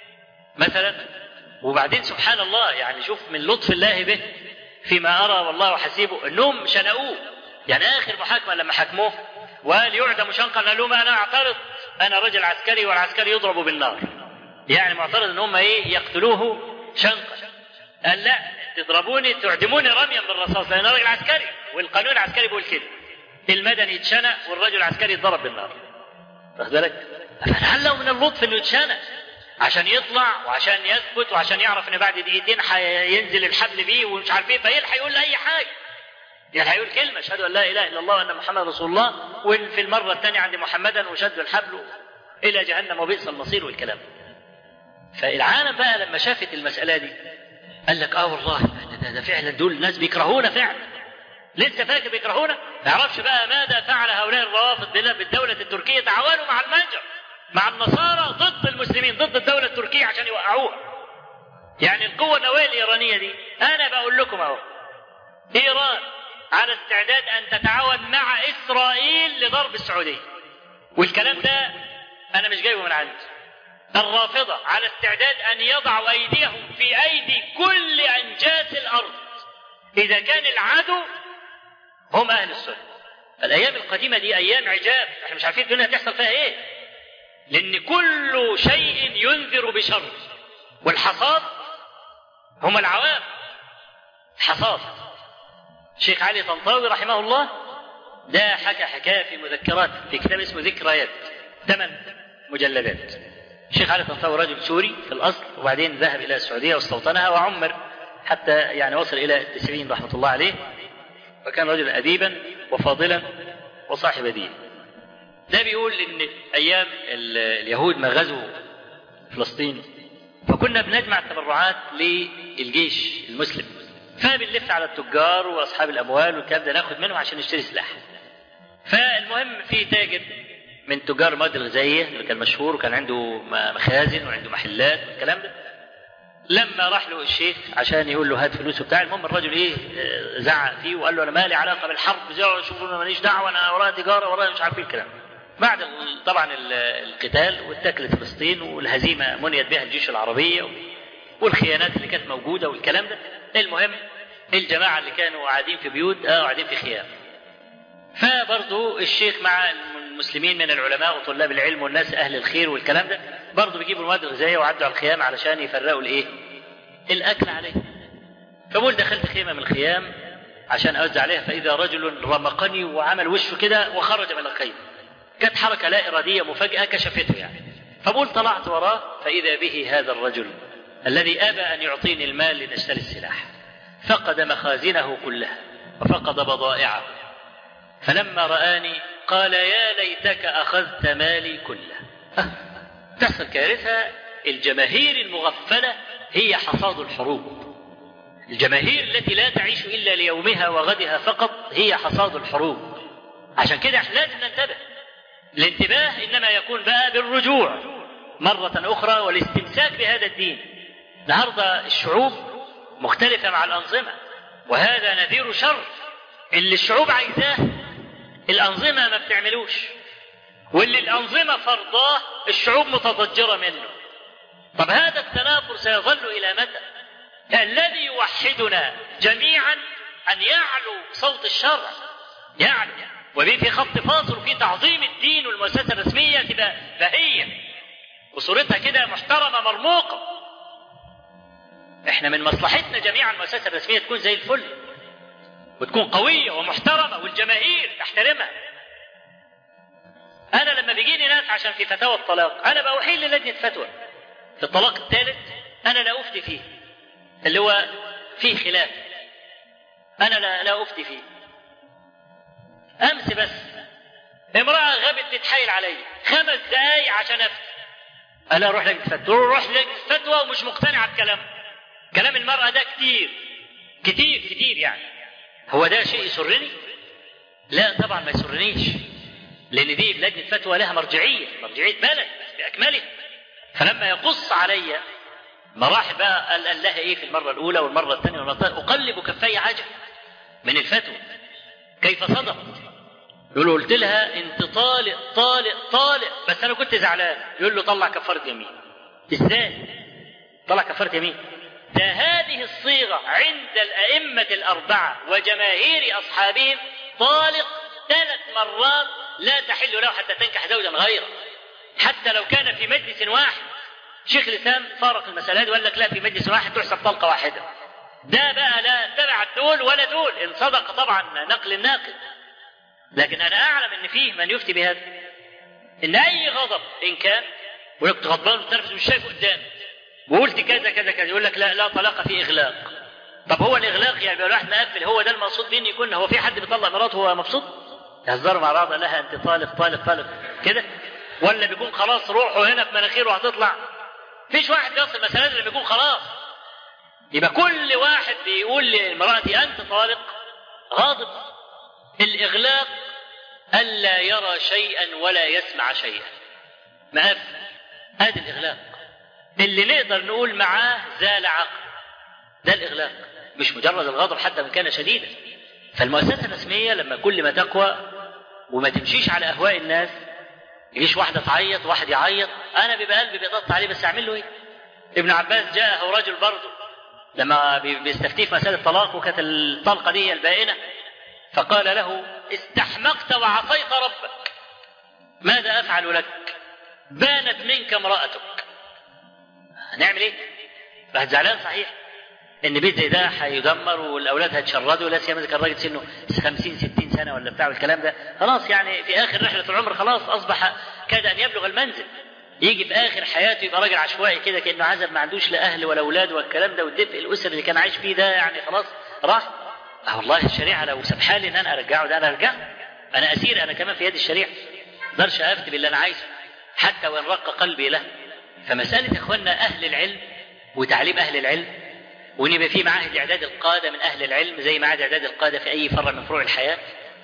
مثلا وبعدين سبحان الله يعني شوف من لطف الله به فيما أرى والله حسيبه أنهم شنقوه يعني آخر محاكمة لما حكموه وقال يعدم شنقا قال لهم أنا أعترض أنا رجل عسكري والعسكري يضرب بالنار يعني معترض ان هم ايه يقتلوه شنقا قال لا تضربوني تعدموني رميا بالرصاص لان انا راجل عسكري والقانون العسكري بيقول كده المدني يتشنق والرجل العسكري يتضرب بالنار واخد بالك فلعله من اللطف انه يتشنق عشان يطلع وعشان يثبت وعشان يعرف ان بعد دقيقتين هينزل الحبل بيه ومش عارف ايه فيلحق يقول اي حاجه يلحق يقول كلمه اشهد ان لا اله الا الله وان محمد رسول الله وفي المره الثانيه عند محمدا وشد الحبل الى جهنم وبئس المصير والكلام فالعالم بقى لما شافت المساله دي قال لك اه والله ده, ده فعلا دول ناس بيكرهونا فعلا لسه فاكر بيكرهونا ما يعرفش بقى ماذا فعل هؤلاء الروافض بالدوله التركيه تعاونوا مع المنجر مع النصارى ضد المسلمين ضد الدوله التركيه عشان يوقعوها يعني القوه النوويه الايرانيه دي انا بقول لكم اهو ايران على استعداد ان تتعاون مع اسرائيل لضرب السعوديه والكلام ده انا مش جايبه من عندي الرافضه على استعداد ان يضعوا ايديهم في ايدي كل انجاس الارض اذا كان العدو هم اهل السنه الايام القديمه دي ايام عجاب احنا مش عارفين الدنيا هتحصل فيها ايه لان كل شيء ينذر بشر والحصاد هم العوام حصاد الشيخ علي طنطاوي رحمه الله ده حكى حكايه في مذكرات في كتاب اسمه ذكريات ثمان مجلدات الشيخ علي طنطاوي رجل سوري في الاصل وبعدين ذهب الى السعوديه واستوطنها وعمر حتى يعني وصل الى التسعين رحمه الله عليه وكان رجلا اديبا وفاضلا وصاحب دين ده بيقول ان ايام اليهود ما غزوا فلسطين فكنا بنجمع التبرعات للجيش المسلم فبنلف على التجار واصحاب الاموال والكلام ده ناخد منهم عشان نشتري سلاح فالمهم في تاجر من تجار المواد الغذائيه اللي كان مشهور وكان عنده مخازن وعنده محلات والكلام ده لما راح له الشيخ عشان يقول له هات فلوس وبتاع المهم الراجل ايه زعق فيه وقال له انا مالي علاقه بالحرب شوفوا انا ماليش دعوه انا ورايا تجاره ورايا مش عارف ايه الكلام بعد طبعا القتال واتكل فلسطين والهزيمه منيت بها الجيش العربيه والخيانات اللي كانت موجوده والكلام ده المهم الجماعه اللي كانوا قاعدين في بيوت اه قاعدين في خيام فبرضه الشيخ مع المسلمين من العلماء وطلاب العلم والناس اهل الخير والكلام ده برضه بيجيبوا المواد الغذائيه وعدوا على الخيام علشان يفرقوا الايه؟ الاكل عليه. فبقول دخلت خيمه من الخيام عشان اوزع عليها فاذا رجل رمقني وعمل وشه كده وخرج من الخيمه. كانت حركه لا اراديه مفاجاه كشفته يعني. فبقول طلعت وراه فاذا به هذا الرجل الذي ابى ان يعطيني المال لنشتري السلاح. فقد مخازنه كلها وفقد بضائعه. فلما رآني قال يا ليتك أخذت مالي كله أه. تحصل كارثة الجماهير المغفلة هي حصاد الحروب الجماهير التي لا تعيش إلا ليومها وغدها فقط هي حصاد الحروب عشان كده احنا لازم ننتبه الانتباه إنما يكون بقى بالرجوع مرة أخرى والاستمساك بهذا الدين النهاردة الشعوب مختلفة مع الأنظمة وهذا نذير شر اللي الشعوب عايزاه الأنظمة ما بتعملوش واللي الأنظمة فرضاه الشعوب متضجرة منه طب هذا التنافر سيظل إلى متى الذي يوحدنا جميعا أن يعلو صوت الشرع يعلو وفي في خط فاصل وفي تعظيم الدين والمؤسسة الرسمية تبقى بهية وصورتها كده محترمه مرموقه احنا من مصلحتنا جميعا المؤسسه الرسميه تكون زي الفل وتكون قويه ومحترمه والجماهير تحترمها انا لما بيجيني ناس عشان في فتاوى الطلاق انا بأحيل للجنه فتوى في الطلاق الثالث انا لا افتي فيه اللي هو فيه خلاف انا لا لا افتي فيه امس بس امراه غابت تتحايل علي خمس دقايق عشان افتي انا اروح لجنه فتوى روح لجنه فتوى ومش مقتنع بكلام كلام المراه ده كتير كتير كتير يعني هو ده شيء يسرني لا طبعا ما يسرنيش لان دي لجنه فتوى لها مرجعيه مرجعيه بلد باكملها فلما يقص علي مراحل بقى قال قال لها ايه في المره الاولى والمره الثانيه والمره الثالثه اقلب كفي عجب من الفتوى كيف صدقت يقول له قلت لها انت طالق طالق طالق بس انا كنت زعلان يقول له طلع كفاره يمين ازاي طلع كفاره يمين ده هذه الصيغه عند الائمه الاربعه وجماهير اصحابهم طالق ثلاث مرات لا تحل له حتى تنكح زوجا غيره حتى لو كان في مجلس واحد شيخ الاسلام فارق المسألة دي وقال لك لا في مجلس واحد تحسب طلقه واحده ده بقى لا تبع دول ولا دول ان صدق طبعا نقل الناقل لكن انا اعلم ان فيه من يفتي بهذا ان اي غضب ان كان وكنت غضبان وتنرفز مش شايف قدامي وقلت كذا كذا كذا يقول لك لا لا طلاق في اغلاق طب هو الاغلاق يعني بيبقى الواحد مقفل هو ده المقصود بيه ان يكون هو في حد بيطلق مراته وهو مبسوط يهزروا مع بعض لها انت طالق طالق طالق كده ولا بيكون خلاص روحه هنا في مناخيره هتطلع فيش واحد بيصل المسألة لما يكون خلاص يبقى كل واحد بيقول لامرأتي أنت طالق غاضب الإغلاق ألا يرى شيئا ولا يسمع شيئا مقفل هذا الإغلاق اللي نقدر نقول معاه زال عقل ده الإغلاق مش مجرد الغضب حتى من كان شديدا فالمؤسسة الرسمية لما كل ما تقوى وما تمشيش على أهواء الناس يجيش واحدة تعيط واحد يعيط أنا بيبقى قلبي بيضغط عليه بس أعمل له إيه؟ ابن عباس جاءه رجل برضه لما بيستفتيه في مسألة الطلاق وكانت الطلقة دي البائنة فقال له استحمقت وعصيت ربك ماذا أفعل لك؟ بانت منك امرأتك هنعمل إيه؟ راح زعلان صحيح ان بيت زي ده هيدمر والاولاد هيتشردوا ولا سيما اذا كان راجل سنه 50 60 سنه ولا بتاع والكلام ده خلاص يعني في اخر رحله العمر خلاص اصبح كاد ان يبلغ المنزل يجي في اخر حياته يبقى راجل عشوائي كده كانه عزب ما عندوش لا اهل ولا اولاد والكلام ده والدفء الاسري اللي كان عايش فيه ده يعني خلاص راح اه والله الشريعه لو سمحها لي ان انا ارجعه ده انا ارجعه انا اسير انا كمان في يد الشريعه ما اقدرش افتي باللي انا عايزه حتى وان رق قلبي له فمساله يا اخواننا اهل العلم وتعليم اهل العلم وان يبقى في معاهد اعداد القاده من اهل العلم زي معاهد اعداد القاده في اي فرع من فروع الحياه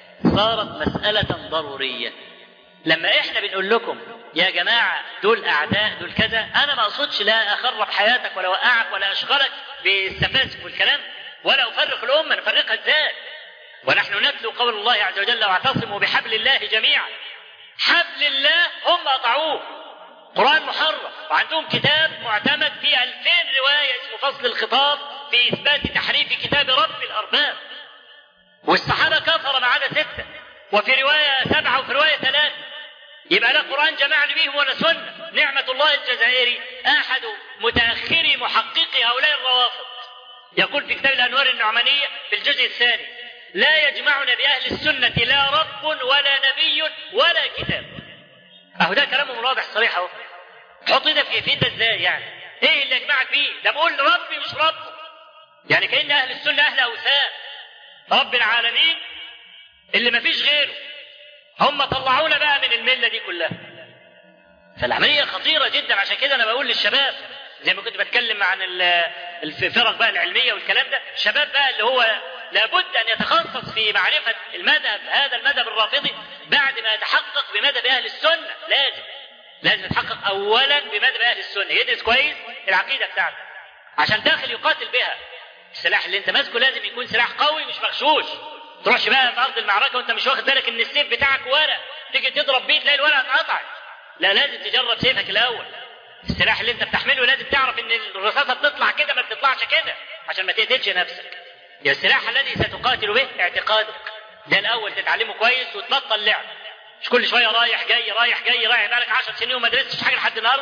صارت مساله ضروريه لما احنا بنقول لكم يا جماعه دول اعداء دول كذا انا ما اقصدش لا اخرب حياتك ولا اوقعك ولا اشغلك بالسفاسف والكلام ولا افرق الامه نفرقها ازاي ونحن نتلو قول الله عز وجل واعتصموا بحبل الله جميعا حبل الله هم قطعوه قرآن محرف وعندهم كتاب معتمد فيه ألفين رواية اسمه فصل الخطاب في إثبات تحريف كتاب رب الأرباب والصحابة كفر ما عدا ستة وفي رواية سبعة وفي رواية ثلاثة يبقى لا قرآن جمعني بهم ولا سنة نعمة الله الجزائري أحد متأخري محققي هؤلاء الروافض يقول في كتاب الأنوار النعمانية في الجزء الثاني لا يجمعنا بأهل السنة لا رب ولا نبي ولا كتاب أهو ده كلامهم واضح صريح أهو تحط ايدك في ده ازاي يعني؟ ايه اللي يجمعك بيه؟ ده بقول ربي مش رب. يعني كأن أهل السنة أهل أوثان. رب العالمين اللي ما فيش غيره. هم طلعونا بقى من الملة دي كلها. فالعملية خطيرة جدا عشان كده أنا بقول للشباب زي ما كنت بتكلم عن الفرق بقى العلمية والكلام ده، الشباب بقى اللي هو لابد أن يتخصص في معرفة المذهب هذا المذهب الرافضي بعد ما يتحقق بمذهب أهل السنة لازم لازم يتحقق اولا بمذهب اهل السنه يدرس كويس العقيده بتاعته عشان داخل يقاتل بها السلاح اللي انت ماسكه لازم يكون سلاح قوي مش مغشوش تروحش بقى في ارض المعركه وانت مش واخد بالك ان السيف بتاعك ورق تيجي تضرب بيه تلاقي الورقه اتقطعت لا لازم تجرب سيفك الاول السلاح اللي انت بتحمله لازم تعرف ان الرصاصه بتطلع كده ما بتطلعش كده عشان ما تقتلش نفسك يا السلاح الذي ستقاتل به اعتقادك ده الاول تتعلمه كويس وتبطل لعب مش كل شويه رايح جاي رايح جاي رايح بقالك 10 سنين وما درستش حاجه لحد النهارده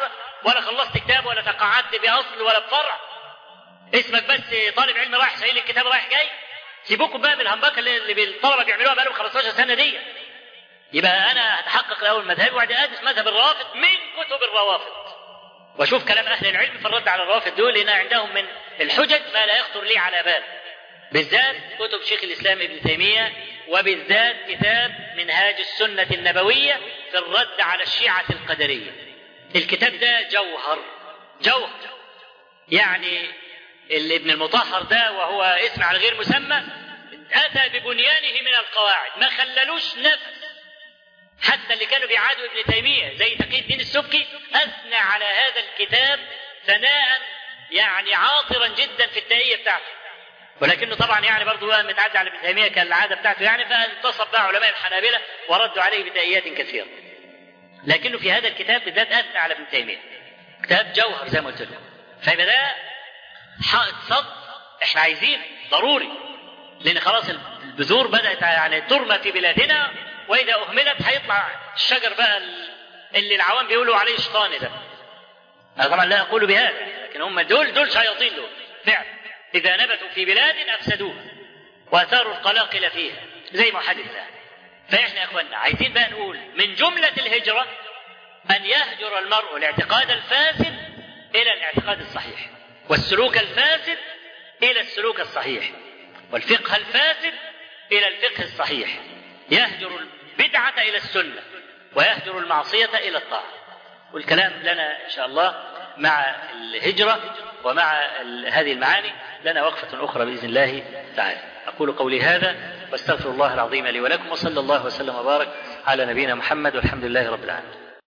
ولا خلصت كتاب ولا تقاعدت باصل ولا بفرع اسمك بس طالب علم رايح شايل الكتاب رايح جاي سيبوكم بقى من الهمبكه اللي اللي الطلبه بيعملوها بقالهم 15 سنه دي يبقى انا هتحقق الاول مذهبي وبعدين ادرس مذهب الروافض من كتب الروافض واشوف كلام اهل العلم في الرد على الروافض دول لان عندهم من الحجج ما لا يخطر لي على بال بالذات كتب شيخ الاسلام ابن تيميه وبالذات كتاب منهاج السنه النبويه في الرد على الشيعه القدريه الكتاب ده جوهر جوهر يعني اللي ابن المطهر ده وهو اسم على غير مسمى اتى ببنيانه من القواعد ما خللوش نفس حتى اللي كانوا بيعادوا ابن تيميه زي تقي الدين السبكي اثنى على هذا الكتاب ثناء يعني عاطرا جدا في التهيئه بتاعته ولكنه طبعا يعني برضه هو متعدى على ابن تيميه كالعاده بتاعته يعني فانتصب بقى علماء الحنابله وردوا عليه بتأييات كثيره. لكنه في هذا الكتاب بالذات اثنى على ابن تيميه. كتاب جوهر زي ما قلت لكم. فيبقى ده حائط صد احنا عايزين ضروري لان خلاص البذور بدات يعني ترمى في بلادنا واذا اهملت هيطلع الشجر بقى اللي العوام بيقولوا عليه شيطاني ده. انا طبعا لا اقول بهذا لكن هم دول دول شياطين دول فعلا اذا نبتوا في بلاد افسدوها واثاروا القلاقل فيها زي ما حدث الان. فاحنا يا اخوانا عايزين بقى نقول من جمله الهجره ان يهجر المرء الاعتقاد الفاسد الى الاعتقاد الصحيح والسلوك الفاسد الى السلوك الصحيح والفقه الفاسد الى الفقه الصحيح يهجر البدعه الى السنه ويهجر المعصيه الى الطاعه والكلام لنا ان شاء الله مع الهجره ومع هذه المعاني لنا وقفه اخرى باذن الله تعالى اقول قولي هذا واستغفر الله العظيم لي ولكم وصلى الله وسلم وبارك على نبينا محمد والحمد لله رب العالمين